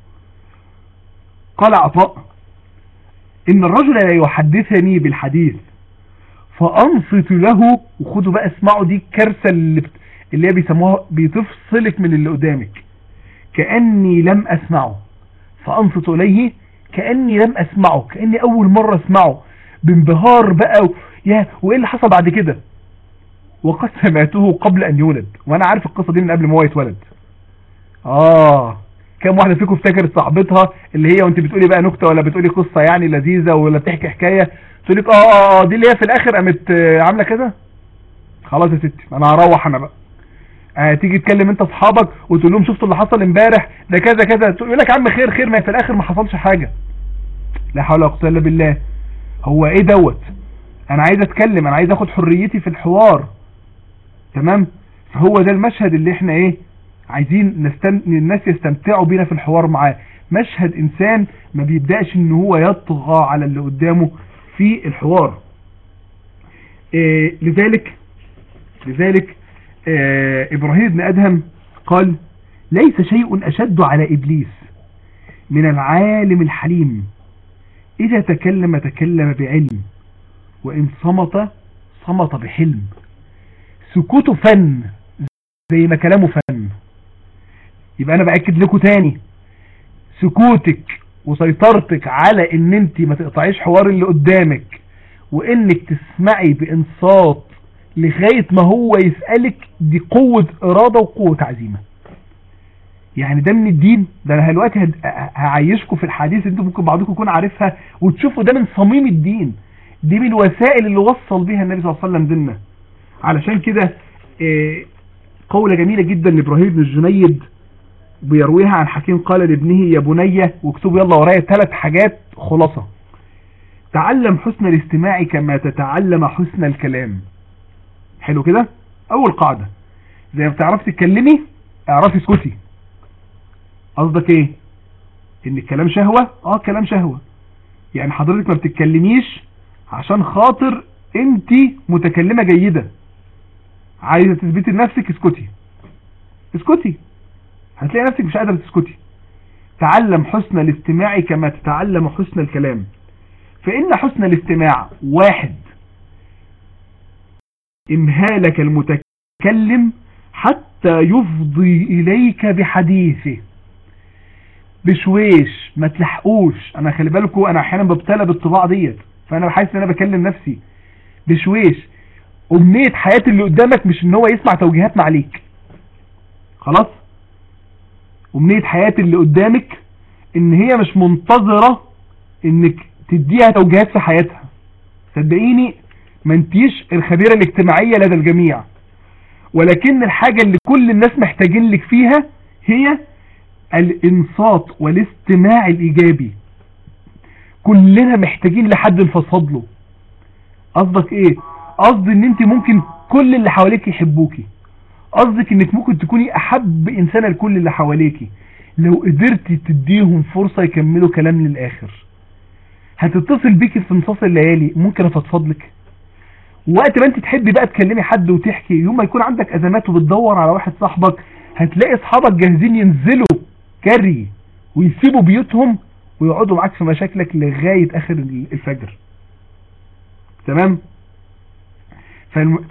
قال عطاء ان الرجل لا يحدثني بالحديث فانصت له وخدوا بقى اسمعوا دي الكارثه اللي بت... اللي هي بيسموها بتفصلك من اللي قدامك كاني لم اسمعه فانصت اليه كاني لم اسمعه كاني اول مره اسمعه بانبهار بقى و... يا وايه اللي حصل بعد كده وقد سمعته قبل ان يولد وانا عارف القصه دي من قبل ما هو يتولد اه كم واحده فيكم افتكرت صاحبتها اللي هي وانت بتقولي بقى نكته ولا بتقولي قصه يعني لذيذه ولا بتحكي حكايه تقول لك اه اه اه دي اللي هي في الاخر قامت عامله كده خلاص يا ستي انا هروح انا بقى آه تيجي تكلم انت اصحابك وتقول لهم شفتوا اللي حصل امبارح ده كذا كذا تقول لك يا عم خير خير ما في الاخر ما حصلش حاجه لا حول ولا قوه الا بالله هو ايه دوت انا عايز اتكلم انا عايز اخد حريتي في الحوار تمام فهو ده المشهد اللي احنا ايه عايزين نستم... الناس يستمتعوا بينا في الحوار معاه مشهد انسان ما بيبدأش ان هو يطغى على اللي قدامه في الحوار إيه لذلك لذلك إيه ابراهيم بن ادهم قال ليس شيء اشد على ابليس من العالم الحليم اذا تكلم تكلم بعلم وان صمت صمت بحلم سكوته فن زي ما كلامه فن يبقى انا باكد لكم تاني سكوتك وسيطرتك على ان انت ما تقطعيش حوار اللي قدامك وانك تسمعي بانصات لغاية ما هو يسألك دي قوة ارادة وقوة عزيمة يعني ده من الدين ده انا دلوقتي هعيشكم في الحديث انتم ممكن بعضكم يكون عارفها وتشوفوا ده من صميم الدين دي من الوسائل اللي وصل بيها النبي صلى الله عليه وسلم ديننا علشان كده إيه قولة جميلة جدا لابراهيم بن الجنيد بيرويها عن حكيم قال لابنه يا بني واكتبوا يلا ورايا ثلاث حاجات خلاصة تعلم حسن الاستماع كما تتعلم حسن الكلام حلو كده اول قاعدة زي ما بتعرفي تتكلمي اعرفي اسكتي قصدك ايه ان الكلام شهوة اه كلام شهوة يعني حضرتك ما بتتكلميش عشان خاطر انت متكلمة جيدة عايزة تثبتي لنفسك اسكتي اسكتي هتلاقي نفسك مش قادرة تسكتي تعلم حسن الاستماع كما تتعلم حسن الكلام فإن حسن الاستماع واحد إمهالك المتكلم حتى يفضي إليك بحديثه بشويش ما تلحقوش انا خلي بالكم انا احيانا ببتلى بالطباع ديت فانا بحس ان انا بكلم نفسي بشويش امنية حياة اللي قدامك مش ان هو يسمع توجيهات معليك خلاص امنية حياة اللي قدامك ان هي مش منتظرة انك تديها توجيهات في حياتها صدقيني ما انتيش الخبيرة الاجتماعية لدى الجميع ولكن الحاجة اللي كل الناس محتاجين لك فيها هي الانصات والاستماع الايجابي كلنا محتاجين لحد نفصد له قصدك ايه قصدي ان انت ممكن كل اللي حواليك يحبوكي قصدك انك ممكن تكوني احب انسانة لكل اللي حواليكي لو قدرتي تديهم فرصة يكملوا كلام للاخر هتتصل بيكي في نصاص الليالي ممكن افضفض لك وقت ما انت تحبي بقى تكلمي حد وتحكي يوم ما يكون عندك ازمات وبتدور على واحد صاحبك هتلاقي اصحابك جاهزين ينزلوا جري ويسيبوا بيوتهم ويقعدوا معاك في مشاكلك لغاية اخر الفجر تمام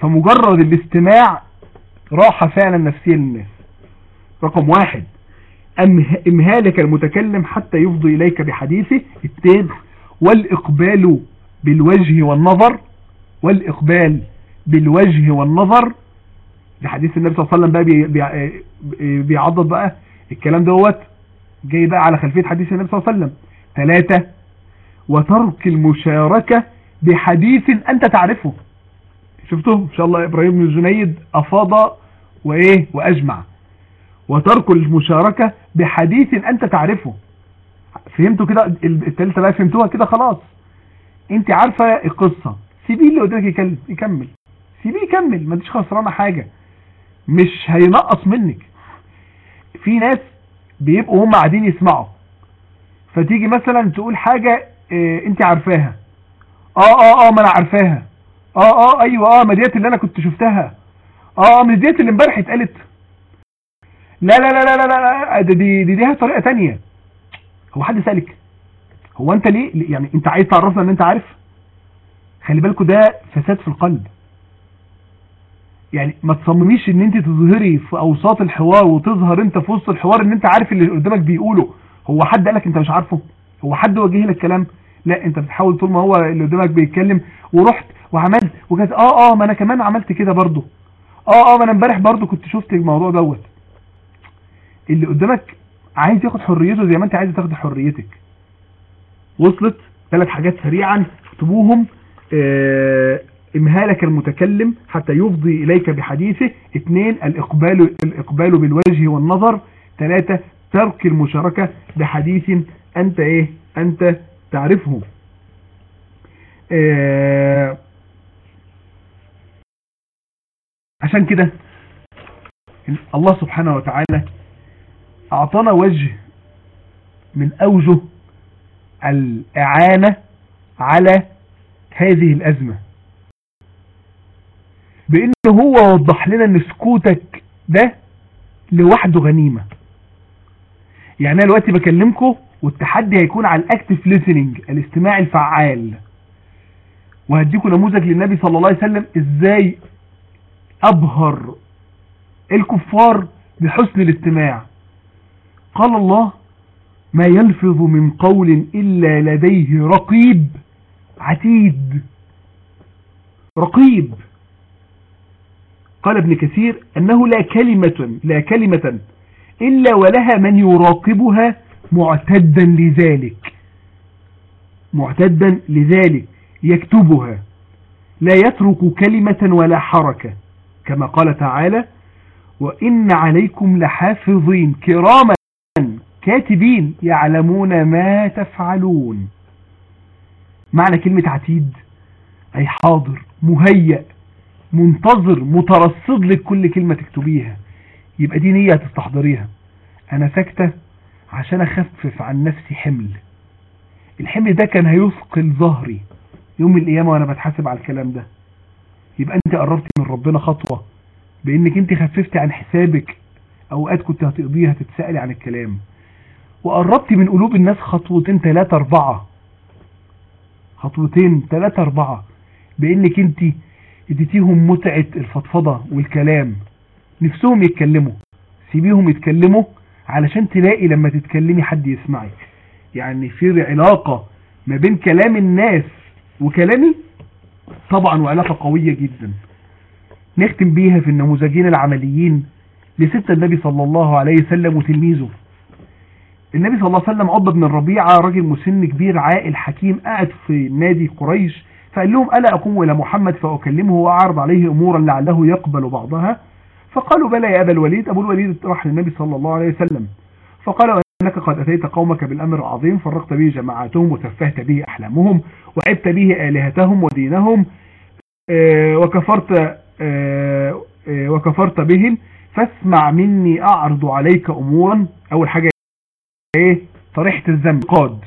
فمجرد الاستماع راحة فعلا نفسية للناس رقم واحد أمه- إمهالك المتكلم حتى يفضي إليك بحديثه اثنين والإقبال بالوجه والنظر والإقبال بالوجه والنظر ده حديث النبي صلى الله عليه وسلم بقى بي- بي- بيعضد بقى الكلام دوت جاي بقى على خلفية حديث النبي صلى الله عليه وسلم ثلاثة وترك المشاركة بحديث أنت تعرفه شفتوا إن شاء الله إبراهيم بن الجنيد أفاض وإيه وأجمع وترك المشاركة بحديث أنت تعرفه فهمتوا كده الثالثة بقى فهمتوها كده خلاص انت عارفة القصة سيبيه اللي قدامك يكلم يكمل سيبيه يكمل ما انتش خسرانة حاجة مش هينقص منك في ناس بيبقوا هم قاعدين يسمعوا فتيجي مثلا تقول حاجة اه انت عارفاها اه اه اه ما انا عارفاها اه اه ايوه اه ما ديت اللي انا كنت شفتها اه مش ديت اللي امبارح اتقالت لا لا لا لا لا لا دي دي دي ليها طريقة تانية هو حد سألك هو انت ليه يعني انت عايز تعرفنا ان انت عارف خلي بالكوا ده فساد في القلب يعني ما تصمميش ان انت تظهري في اوساط الحوار وتظهر انت في وسط الحوار ان انت عارف اللي قدامك بيقوله هو حد قالك انت مش عارفه هو حد وجه لك كلام لا انت بتحاول طول ما هو اللي قدامك بيتكلم ورحت وعملت وكانت اه اه ما انا كمان عملت كده برضه اه اه ما انا امبارح برضه كنت شفت الموضوع دوت اللي قدامك عايز ياخد حريته زي ما انت عايز تاخد حريتك وصلت ثلاث حاجات سريعا اكتبوهم اه امهالك المتكلم حتى يفضي اليك بحديثه اثنين الاقبال الاقبال بالوجه والنظر ثلاثة ترك المشاركة بحديث انت ايه انت تعرفه اه عشان كده الله سبحانه وتعالى اعطانا وجه من اوجه الاعانة على هذه الازمة بانه هو وضح لنا ان سكوتك ده لوحده غنيمة يعني انا دلوقتي بكلمكم والتحدي هيكون على الاكتف ليسننج الاستماع الفعال وهديكم نموذج للنبي صلى الله عليه وسلم ازاي ابهر الكفار بحسن الاستماع قال الله ما يلفظ من قول إلا لديه رقيب عتيد رقيب قال ابن كثير أنه لا كلمة لا كلمة إلا ولها من يراقبها معتدا لذلك معتدا لذلك يكتبها لا يترك كلمة ولا حركة كما قال تعالى وإن عليكم لحافظين كراما كاتبين يعلمون ما تفعلون معنى كلمة عتيد أي حاضر مهيأ منتظر مترصد لك كل كلمة تكتبيها يبقى دي نية تستحضريها أنا ساكتة عشان أخفف عن نفسي حمل الحمل ده كان هيثقل ظهري يوم القيامة وأنا بتحاسب على الكلام ده يبقى أنت قربتي من ربنا خطوة بانك انت خففتي عن حسابك اوقات كنت هتقضيها تتسألي عن الكلام وقربتي من قلوب الناس خطوتين ثلاثة اربعة خطوتين ثلاثة اربعة بانك انت اديتيهم متعة الفضفضة والكلام نفسهم يتكلموا سيبيهم يتكلموا علشان تلاقي لما تتكلمي حد يسمعك يعني في علاقة ما بين كلام الناس وكلامي طبعا وعلاقة قوية جدا نختم بيها في النموذجين العمليين لست النبي صلى الله عليه وسلم وتلميذه النبي صلى الله عليه وسلم عضب بن الربيعة راجل مسن كبير عاقل حكيم قاعد في نادي قريش فقال لهم ألا أقوم إلى محمد فأكلمه وأعرض عليه أمورا لعله يقبل بعضها فقالوا بلى يا أبا الوليد أبو الوليد راح للنبي صلى الله عليه وسلم فقال أنك قد أتيت قومك بالأمر العظيم فرقت به جماعاتهم وسفهت به أحلامهم وعبت به آلهتهم ودينهم وكفرت وكفرت بهم فاسمع مني أعرض عليك أمورا أول حاجة إيه طريحة الذنب قاد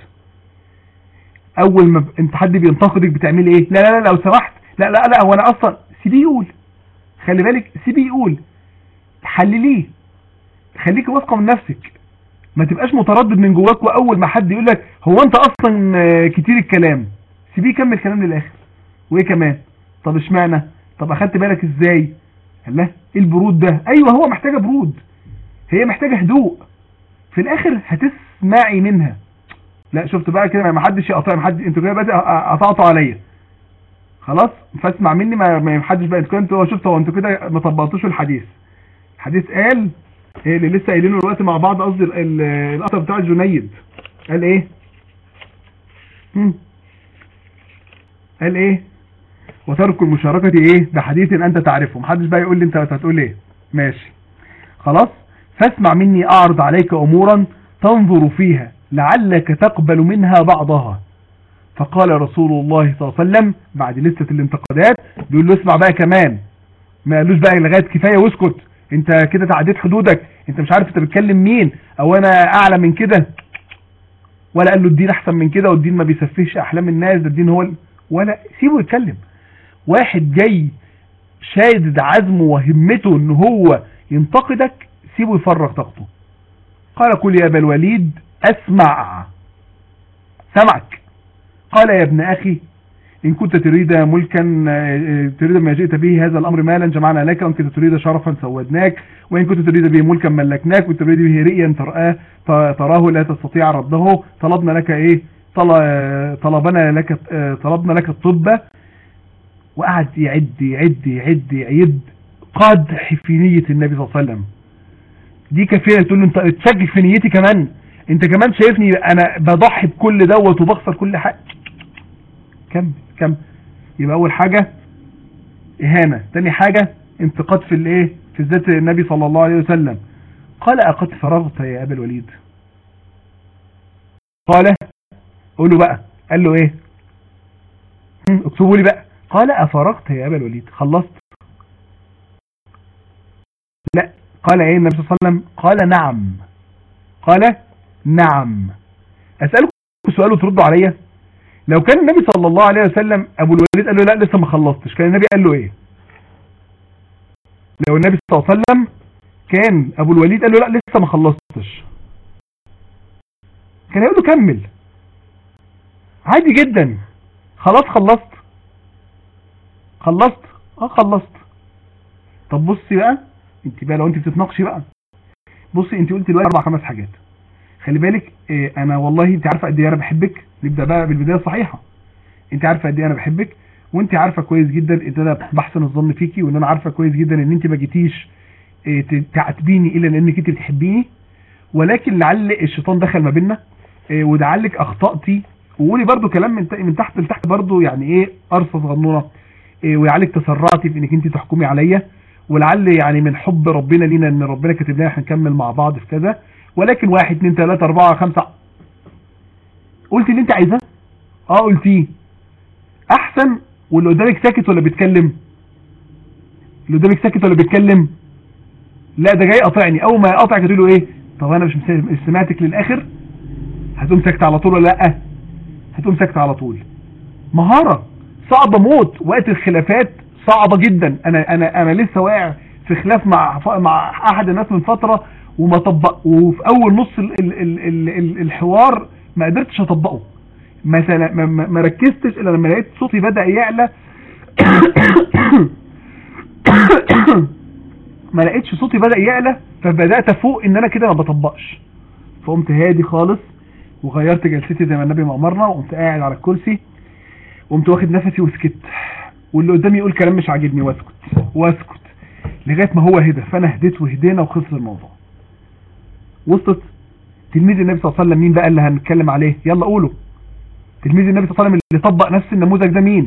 أول ما أنت حد بينتقدك بتعمل إيه لا لا لا لو سمحت لا لا لا هو أنا أصلا سيبيه يقول خلي بالك سيبيه يقول حلليه خليك واثقه من نفسك ما تبقاش متردد من جواك واول ما حد يقول لك هو انت اصلا كتير الكلام سيبيه يكمل كلام للاخر وايه كمان طب اشمعنى طب اخدت بالك ازاي الله ايه البرود ده ايوه هو محتاجه برود هي محتاجه هدوء في الاخر هتسمعي منها لا شفت بقى كده ما حدش يقطع ما حد انتوا كده بقى قطعتوا عليا خلاص فاسمع مني ما ما حدش بقى انتوا انتوا شفت هو انتوا كده ما طبقتوش الحديث الحديث قال إيه اللي لسه قايلينه دلوقتي مع بعض قصدي ال- ال- الاثر بتاع جنيد قال ايه هم. قال ايه وترك المشاركة ايه بحديث انت تعرفه محدش بقى يقول لي انت هتقول ايه ماشي خلاص فاسمع مني اعرض عليك امورا تنظر فيها لعلك تقبل منها بعضها فقال رسول الله صلى الله عليه وسلم بعد لسه الانتقادات بيقول له اسمع بقى كمان ما قالوش بقى لغايه كفايه واسكت انت كده تعديت حدودك انت مش عارف انت بتكلم مين او انا اعلى من كده ولا قال له الدين احسن من كده والدين ما بيسفهش احلام الناس ده الدين هو ال... ولا سيبه يتكلم واحد جاي شادد عزمه وهمته ان هو ينتقدك سيبه يفرغ طاقته قال قل يا ابا الوليد اسمع سمعك قال يا ابن اخي إن كنت تريد ملكا آه، تريد ما جئت به هذا الأمر مالا جمعنا لك وإن كنت تريد شرفا سودناك وإن كنت تريد به ملكا ملكناك وإن تريد به رئيا ترآه ت- تراه لا تستطيع رده طلبنا لك إيه طل- طلبنا لك آه، طلبنا لك الطب وقعد يعد يعد يعد يعد قدح في نية النبي صلى الله عليه وسلم دي كفيلة تقول له انت تشكك في نيتي كمان انت كمان شايفني انا بضحي بكل دوت وبخسر كل حاجة كم كم يبقى اول حاجة اهانة تاني حاجة انتقاد في الايه في ذات النبي صلى الله عليه وسلم قال اقد فرغت يا ابا الوليد قال قول له بقى قال له ايه هم، اكتبوا لي بقى قال افرغت يا ابا الوليد خلصت لا قال ايه النبي صلى الله عليه وسلم قال نعم قال نعم اسالكم سؤال وتردوا عليا لو كان النبي صلى الله عليه وسلم ابو الوليد قال له لا لسه ما خلصتش كان النبي قال له ايه لو النبي صلى الله عليه وسلم كان ابو الوليد قال له لا لسه ما خلصتش كان يقول له كمل عادي جدا خلاص خلصت خلصت اه خلصت طب بصي بقى انت بقى لو انت بتتناقشي بقى بصي انت قلتي دلوقتي اربع خمس حاجات خلي بالك اه انا والله انت عارفه قد ايه انا بحبك نبدا بقى بالبدايه الصحيحه انت عارفه قد ايه انا بحبك وانت عارفه كويس جدا ان انا بحسن الظن فيكي وان انا عارفه كويس جدا ان انت ما جيتيش اه ت- تعاتبيني الا لانك انت بتحبيني ولكن لعل الشيطان دخل ما بيننا اه ولعلك اخطاتي وقولي برضو كلام من ت- من تحت لتحت برضو يعني ايه قرصه صغنونه اه ولعلك تسرعتي في انك انت تحكمي عليا ولعل يعني من حب ربنا لينا ان ربنا كاتب لنا احنا نكمل مع بعض في كذا ولكن واحد اتنين تلاتة اربعة خمسة قلت اللي انت عايزاه اه قلتيه احسن واللي قدامك ساكت ولا بيتكلم اللي قدامك ساكت ولا بيتكلم لا ده جاي قاطعني اول ما يقاطعك تقول له ايه طب انا مش مس- مش سمعتك للاخر هتقوم ساكت على طول ولا لا هتقوم ساكت على طول مهارة صعبة موت وقت الخلافات صعبة جدا انا انا انا لسه واقع في خلاف مع مع احد الناس من فترة وما طبق وفي اول نص ال ال ال ال ال الحوار ما قدرتش اطبقه مثلا ما, ما ما ركزتش الا لما لقيت صوتي بدأ يعلى ما لقيتش صوتي بدأ يعلى فبدأت افوق ان انا كده ما بطبقش فقمت هادي خالص وغيرت جلستي زي ما النبي ما امرنا وقمت قاعد على الكرسي وقمت واخد نفسي وسكت واللي قدامي يقول كلام مش عاجبني واسكت واسكت لغايه ما هو هدى فانا هديت وهدينا وخلص الموضوع وصلت تلميذ النبي صلى الله عليه وسلم مين بقى اللي هنتكلم عليه يلا قولوا تلميذ النبي صلى الله عليه وسلم اللي طبق نفس النموذج ده مين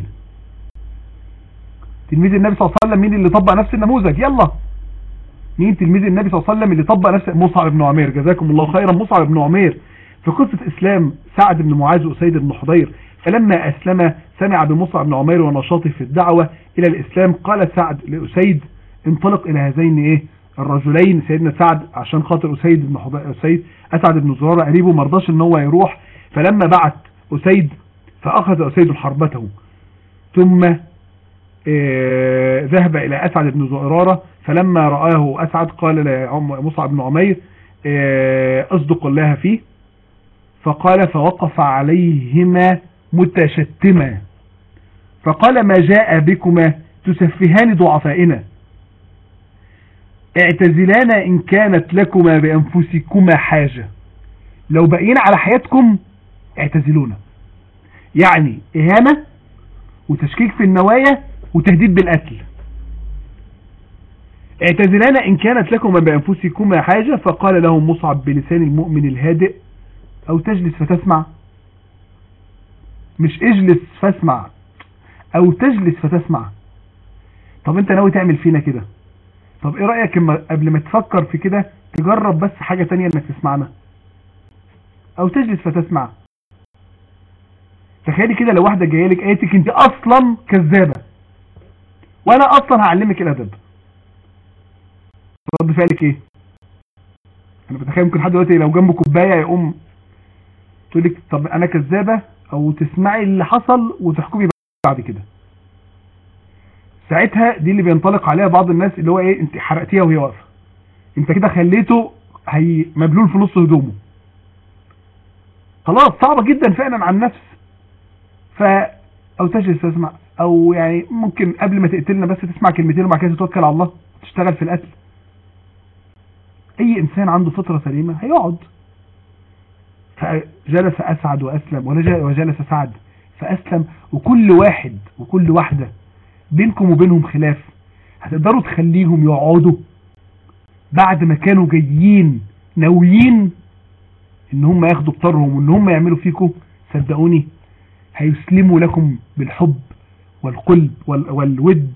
تلميذ النبي صلى الله عليه وسلم مين اللي طبق نفس النموذج يلا مين تلميذ النبي صلى الله عليه وسلم اللي طبق نفس مصعب بن عمير جزاكم الله خيرا مصعب بن عمير في قصة اسلام سعد بن معاذ واسيد بن حضير فلما اسلم سمع بمصعب بن عمير ونشاطه في الدعوة الى الاسلام قال سعد لاسيد انطلق الى هذين ايه الرجلين سيدنا سعد عشان خاطر اسيد بن حضير اسيد اسعد بن زرارة قريبه مرضاش ان هو يروح فلما بعت اسيد فاخذ اسيد حربته ثم آه، ذهب إلى أسعد بن زرارة فلما رآه أسعد قال لمصعب بن عمير آه، أصدق الله فيه فقال فوقف عليهما متشتما فقال ما جاء بكما تسفهان ضعفائنا اعتزلانا ان كانت لكما بانفسكما حاجة لو بقينا على حياتكم اعتزلونا يعني اهانة وتشكيك في النوايا وتهديد بالقتل اعتزلانا ان كانت لكما بانفسكما حاجة فقال لهم مصعب بلسان المؤمن الهادئ او تجلس فتسمع مش اجلس فاسمع او تجلس فتسمع طب انت ناوي تعمل فينا كده طب ايه رأيك اما قبل ما تفكر في كده تجرب بس حاجة تانية انك تسمعنا او تجلس فتسمع تخيلي كده لو واحدة جايه لك قالتك انت اصلا كذابة وانا اصلا هعلمك الادب رد فعلك ايه انا بتخيل ممكن حد دلوقتي لو جنبه كوبايه يقوم تقول لك طب انا كذابه او تسمعي اللي حصل وتحكمي بعد كده ساعتها دي اللي بينطلق عليها بعض الناس اللي هو ايه انت حرقتيها وهي واقفه انت كده خليته هي مبلول في نص هدومه خلاص صعبه جدا فعلا على النفس ف او تجلس تسمع او يعني ممكن قبل ما تقتلنا بس تسمع كلمتين وبعد كده تتوكل على الله وتشتغل في القتل اي انسان عنده فطره سليمه هيقعد فجلس اسعد واسلم وجلس سعد فاسلم وكل واحد وكل واحده بينكم وبينهم خلاف هتقدروا تخليهم يقعدوا بعد ما كانوا جايين ناويين ان هم ياخدوا بطارهم وان هم يعملوا فيكم صدقوني هيسلموا لكم بالحب والقلب والود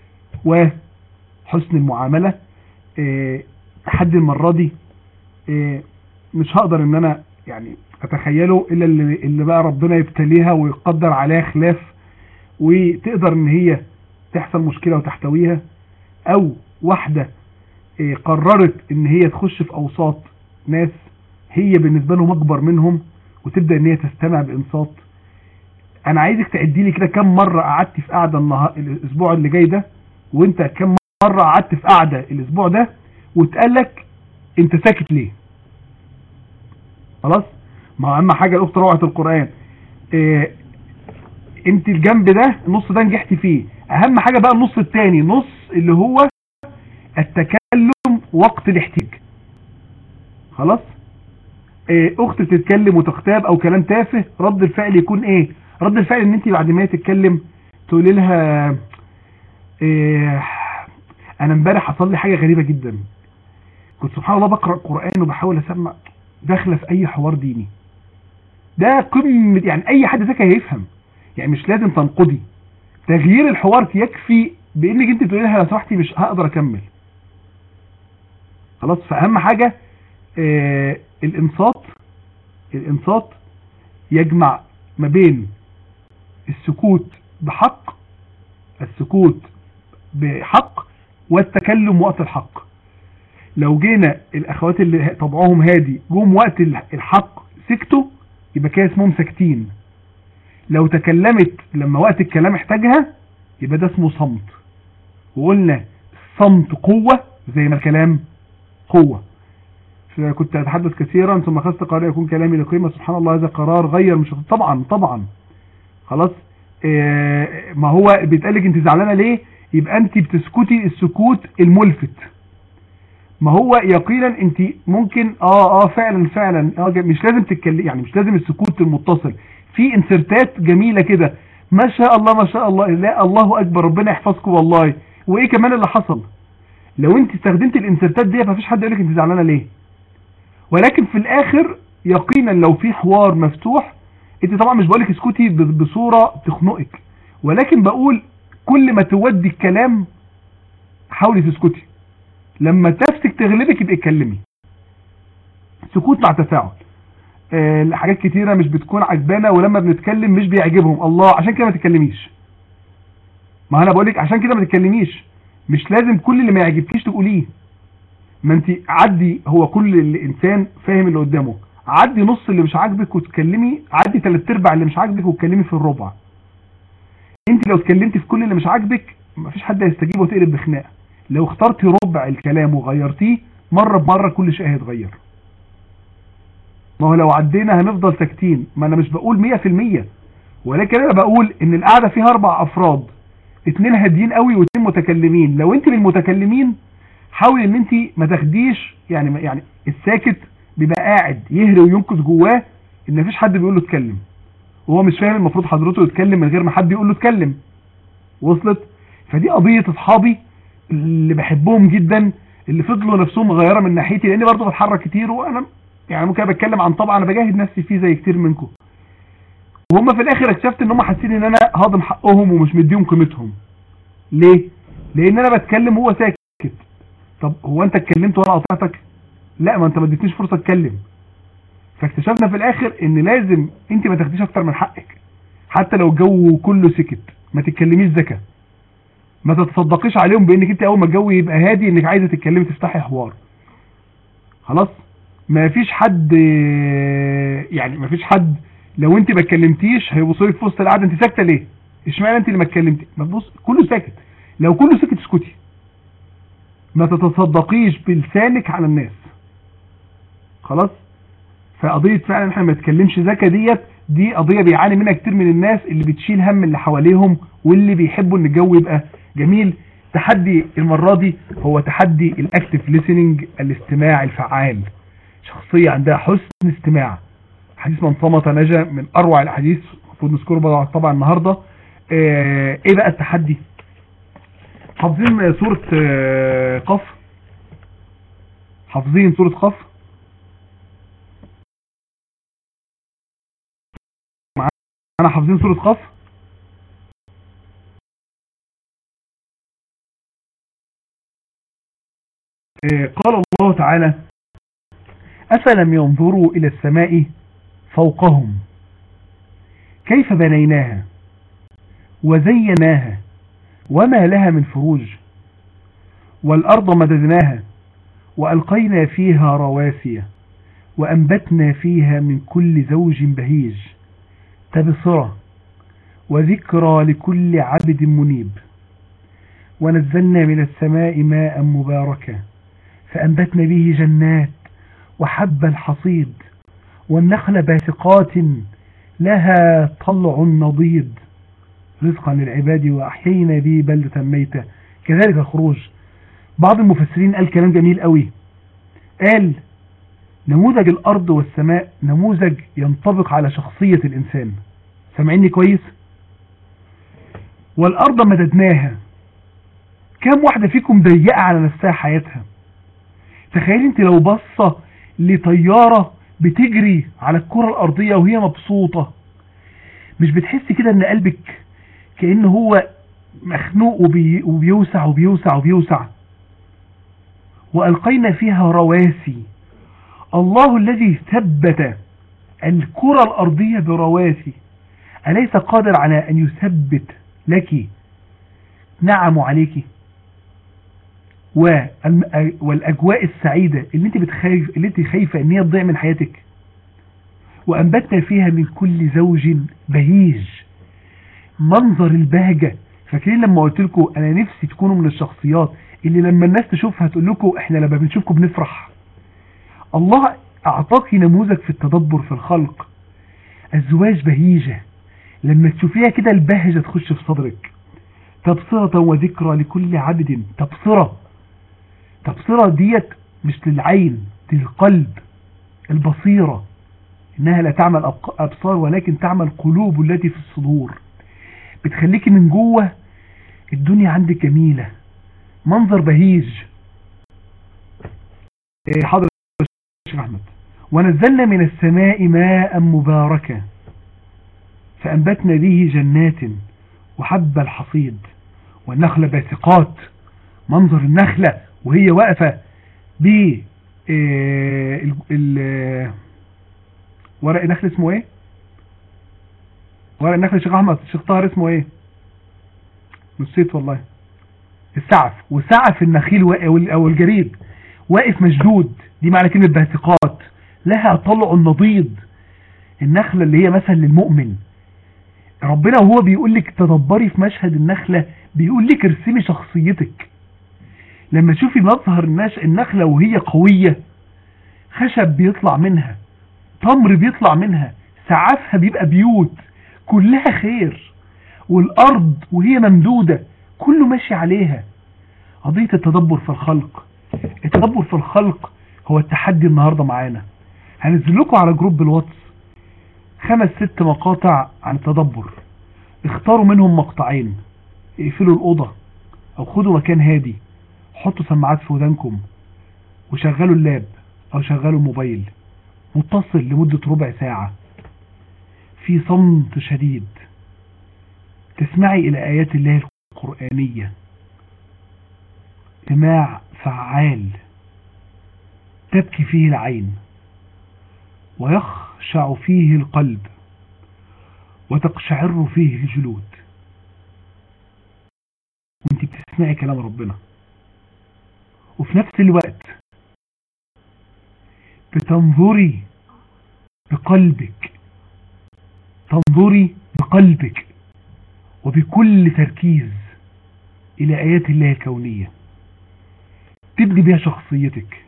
وحسن المعاملة لحد المرة دي مش هقدر ان انا يعني اتخيله الا اللي, اللي بقى ربنا يبتليها ويقدر عليها خلاف وتقدر ان هي تحصل مشكلة وتحتويها او واحدة قررت ان هي تخش في اوساط ناس هي بالنسبة لهم اكبر منهم وتبدأ ان هي تستمع بانصات انا عايزك تعدي لي كده كم مرة قعدت في قعدة النهار الاسبوع اللي جاي ده وانت كم مرة قعدت في قعدة الاسبوع ده وتقال لك انت ساكت ليه خلاص ما هو اهم حاجة الاخت روعة القرآن إيه انت الجنب ده النص ده نجحت فيه اهم حاجة بقى النص التاني نص اللي هو التكلم وقت الاحتياج خلاص إيه اخت بتتكلم وتغتاب او كلام تافه رد الفعل يكون ايه رد الفعل ان انت بعد ما هي تتكلم تقولي لها إيه انا امبارح حصل لي حاجة غريبة جدا كنت سبحان الله بقرأ القرآن وبحاول اسمع داخله في اي حوار ديني ده قمة يعني اي حد ذكي هيفهم يعني مش لازم تنقضي تغيير الحوار يكفي بانك انت تقولي لها لو سمحتي مش هقدر اكمل خلاص فاهم حاجة آه الانصات الانصات يجمع ما بين السكوت بحق السكوت بحق والتكلم وقت الحق لو جينا الاخوات اللي طبعهم هادي جم وقت الحق سكتوا يبقى كده اسمهم ساكتين لو تكلمت لما وقت الكلام احتاجها يبقى ده اسمه صمت وقلنا الصمت قوة زي ما الكلام قوة كنت اتحدث كثيرا ثم اخذت قرار يكون كلامي لقيمة سبحان الله هذا قرار غير مش طبعا طبعا خلاص اه ما هو بيتقالك انت زعلانة ليه يبقى انت بتسكتي السكوت الملفت ما هو يقينا انت ممكن اه اه فعلا فعلا اه مش لازم تتكلم يعني مش لازم السكوت المتصل في انسرتات جميلة كده ما شاء الله ما شاء الله لا الله اكبر ربنا يحفظكم والله وايه كمان اللي حصل لو انت استخدمت الانسرتات دي مفيش حد يقولك انت زعلانه ليه ولكن في الاخر يقينا لو في حوار مفتوح انت طبعا مش بقولك اسكتي بصورة تخنقك ولكن بقول كل ما تودي الكلام حاولي تسكتي لما نفسك تغلبك يبقى اتكلمي سكوت مع تفاعل أه حاجات كتيرة مش بتكون عجبانة ولما بنتكلم مش بيعجبهم الله عشان كده ما تتكلميش ما انا بقولك عشان كده ما تتكلميش مش لازم كل اللي ما يعجبكيش تقوليه ما انت عدي هو كل الانسان فاهم اللي قدامه عدي نص اللي مش عاجبك وتكلمي عدي ثلاث ارباع اللي مش عاجبك وتكلمي في الربع انت لو اتكلمتي في كل اللي مش عاجبك مفيش حد هيستجيب وتقلب بخناقه لو اخترتي ربع الكلام وغيرتيه مرة بمرة كل شيء هيتغير ما هو لو عدينا هنفضل ساكتين ما انا مش بقول مية في المية ولكن انا بقول ان القعدة فيها اربع افراد اتنين هاديين قوي واتنين متكلمين لو انت من المتكلمين حاول ان انت ما تاخديش يعني يعني الساكت بيبقى قاعد يهري وينكس جواه ان مفيش حد بيقول له اتكلم وهو مش فاهم المفروض حضرته يتكلم من غير ما حد يقول له اتكلم وصلت فدي قضية اصحابي اللي بحبهم جدا اللي فضلوا نفسهم مغيرة من ناحيتي لاني برضه بتحرك كتير وانا يعني ممكن بتكلم عن طبعا انا بجاهد نفسي فيه زي كتير منكم وهم في الاخر اكتشفت ان هم حاسين ان انا هاضم حقهم ومش مديهم قيمتهم ليه لان انا بتكلم وهو ساكت طب هو انت اتكلمت وانا قطعتك لا ما انت ما اديتنيش فرصه اتكلم فاكتشفنا في الاخر ان لازم انت ما تاخديش اكتر من حقك حتى لو الجو كله سكت ما تتكلميش زكا ما تتصدقيش عليهم بانك انت اول ما الجو يبقى هادي انك عايزه تتكلمي تفتحي حوار خلاص ما فيش حد يعني ما فيش حد لو انت ما اتكلمتيش هيبصوا لك في وسط القعده انت ساكته ليه اشمعنى انت اللي ما اتكلمتي ما تبص كله ساكت لو كله سكت اسكتي ما تتصدقيش بلسانك على الناس خلاص فقضية فعلا احنا ما نتكلمش زكا ديت دي قضية بيعاني منها كتير من الناس اللي بتشيل هم اللي حواليهم واللي بيحبوا ان الجو يبقى جميل تحدي المرة دي هو تحدي الاكتف ليسننج الاستماع الفعال شخصية عندها حسن استماع حديث من صمت نجا من اروع الاحاديث المفروض نذكره طبعا النهاردة اه ايه بقى التحدي حافظين سورة اه قف حافظين سورة قف انا حافظين سورة قف قال الله تعالى أفلم ينظروا إلى السماء فوقهم كيف بنيناها وزيناها وما لها من فروج والأرض مددناها وألقينا فيها رواسي وأنبتنا فيها من كل زوج بهيج تبصرة وذكرى لكل عبد منيب ونزلنا من السماء ماء مباركا فأنبتنا به جنات وحب الحصيد والنخل باسقات لها طلع نضيد رزقا للعباد وأحيينا به بلدة ميتة كذلك الخروج بعض المفسرين قال كلام جميل قوي قال نموذج الأرض والسماء نموذج ينطبق على شخصية الإنسان سامعيني كويس والأرض مددناها كم واحدة فيكم ضيقة على نفسها حياتها تخيل انت لو بصة لطيارة بتجري على الكرة الأرضية وهي مبسوطة مش بتحس كده ان قلبك كأنه هو مخنوق وبي وبيوسع وبيوسع وبيوسع وألقينا فيها رواسي الله الذي ثبت الكرة الأرضية برواسي أليس قادر على أن يثبت لك نعم عليك والأجواء السعيدة اللي انت بتخايف اللي انت خايفة ان هي تضيع من حياتك وأنبتنا فيها من كل زوج بهيج منظر البهجة فاكرين لما قلت لكم انا نفسي تكونوا من الشخصيات اللي لما الناس تشوفها تقول لكم احنا لما بنشوفكم بنفرح الله اعطاك نموذج في التدبر في الخلق ازواج بهيجة لما تشوفيها كده البهجة تخش في صدرك تبصرة وذكرى لكل عبد تبصرة تبصرة ديت مش للعين دي القلب البصيرة انها لا تعمل ابصار ولكن تعمل قلوب التي في الصدور بتخليكي من جوه الدنيا عندك جميلة منظر بهيج إيه حضر الشيخ احمد ونزلنا من السماء ماء مباركا فأنبتنا به جنات وحب الحصيد والنخل باسقات منظر النخلة وهي واقفة ب إيه ورق النخل اسمه ايه ورق النخل الشيخ احمد الشيخ طاهر اسمه ايه نسيت والله السعف وسعف النخيل او الجريد واقف مشدود دي معنى كلمة باسقات لها طلع النضيد النخلة اللي هي مثل للمؤمن ربنا وهو بيقول لك تدبري في مشهد النخلة بيقول لك ارسمي شخصيتك لما تشوفي مظهر النخلة وهي قوية خشب بيطلع منها تمر بيطلع منها سعافها بيبقى بيوت كلها خير والأرض وهي ممدودة كله ماشي عليها قضية التدبر في الخلق التدبر في الخلق هو التحدي النهاردة معانا هنزل لكم على جروب الواتس خمس ست مقاطع عن التدبر اختاروا منهم مقطعين اقفلوا الأوضة او خدوا مكان هادي حطوا سماعات في ودانكم وشغلوا اللاب او شغلوا الموبايل متصل لمدة ربع ساعة في صمت شديد تسمعي إلى آيات الله القرآنية سماع فعال تبكي فيه العين ويخشع فيه القلب وتقشعر فيه الجلود وانت بتسمعي كلام ربنا وفي نفس الوقت بتنظري بقلبك تنظري بقلبك وبكل تركيز إلى آيات الله الكونية تبني بها شخصيتك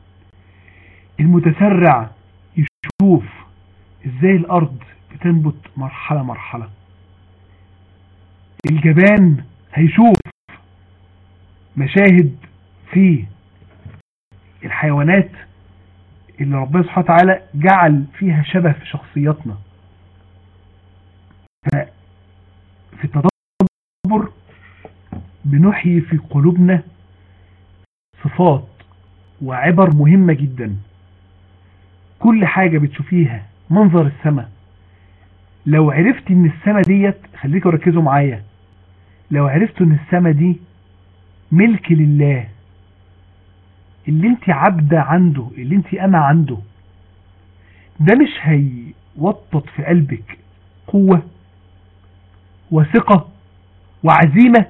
المتسرع يشوف ازاي الأرض بتنبت مرحلة مرحلة الجبان هيشوف مشاهد في الحيوانات اللي ربنا سبحانه وتعالى جعل فيها شبه في شخصياتنا في التدبر بنحيي في قلوبنا صفات وعبر مهمة جدا كل حاجة بتشوفيها منظر السماء لو عرفت ان السماء ديت خليكوا ركزوا معايا لو عرفتوا ان السماء دي ملك لله اللي انت عبدة عنده اللي انت انا عنده ده مش هيوطط في قلبك قوة وثقة وعزيمة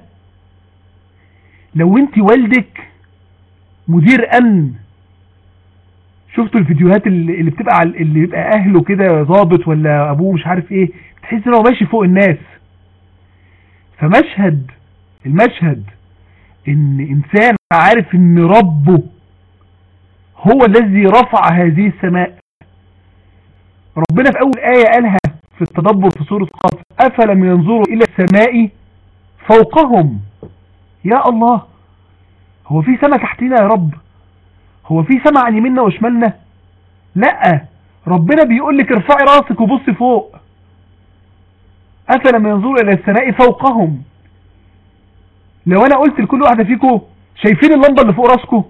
لو انت والدك مدير امن شفتوا الفيديوهات اللي اللي بتبقى على اللي بيبقى اهله كده ضابط ولا ابوه مش عارف ايه تحس ان هو ماشي فوق الناس فمشهد المشهد ان انسان عارف ان ربه هو الذي رفع هذه السماء ربنا في اول آية قالها في التدبر في سورة قاف افلم ينظروا الى السماء فوقهم يا الله هو في سماء تحتنا يا رب هو في سماء عن يميننا وشمالنا لا ربنا بيقول لك ارفعي راسك وبصي فوق افلم ينظروا الى السماء فوقهم لو انا قلت لكل واحدة فيكم شايفين اللمبة اللي فوق راسكم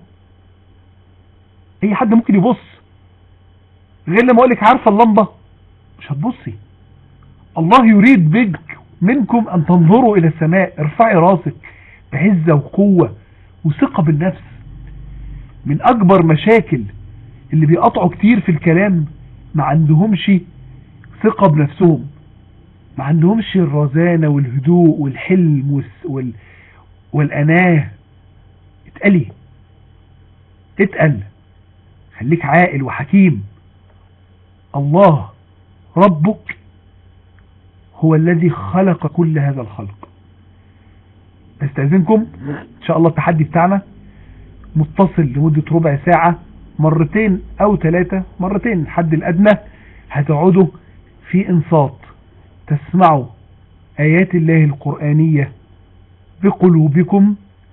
اي حد ممكن يبص غير لما اقول لك عارفة اللمبة مش هتبصي الله يريد بك منكم ان تنظروا الى السماء ارفعي راسك بعزة وقوة وثقة بالنفس من اكبر مشاكل اللي بيقطعوا كتير في الكلام ما عندهمش ثقة بنفسهم ما عندهمش الرزانة والهدوء والحلم والس- وال... والأناه اتقلي اتقل خليك عاقل وحكيم الله ربك هو الذي خلق كل هذا الخلق استاذنكم ان شاء الله التحدي بتاعنا متصل لمدة ربع ساعة مرتين او ثلاثة مرتين الحد الادنى هتقعدوا في انصات تسمعوا ايات الله القرآنية بقلوبكم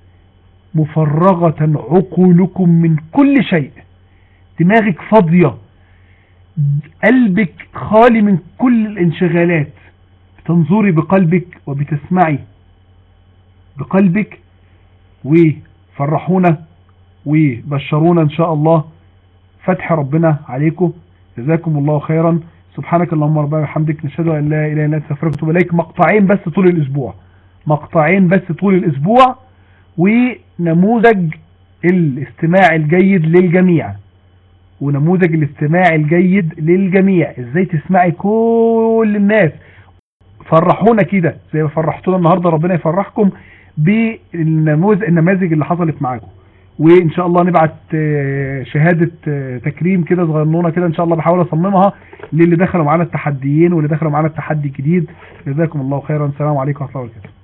مفرغة عقولكم من كل شيء دماغك فاضية قلبك خالي من كل الانشغالات بتنظري بقلبك وبتسمعي بقلبك وفرحونا وبشرونا ان شاء الله فتح ربنا عليكم جزاكم الله خيرا سبحانك اللهم ربنا وبحمدك نشهد ان لا اله الا انت نستغفرك ونتوب اليك مقطعين بس طول الاسبوع مقطعين بس طول الاسبوع ونموذج الاستماع الجيد للجميع ونموذج الاستماع الجيد للجميع ازاي تسمعي كل الناس فرحونا كده زي ما فرحتونا النهارده ربنا يفرحكم بالنموذج النماذج اللي حصلت معاكم وان شاء الله نبعت آه، شهادة آه، تكريم كده صغنونه كده ان شاء الله بحاول اصممها للي دخلوا معانا التحديين واللي دخلوا معانا التحدي الجديد جزاكم الله خيرا السلام عليكم ورحمه الله وبركاته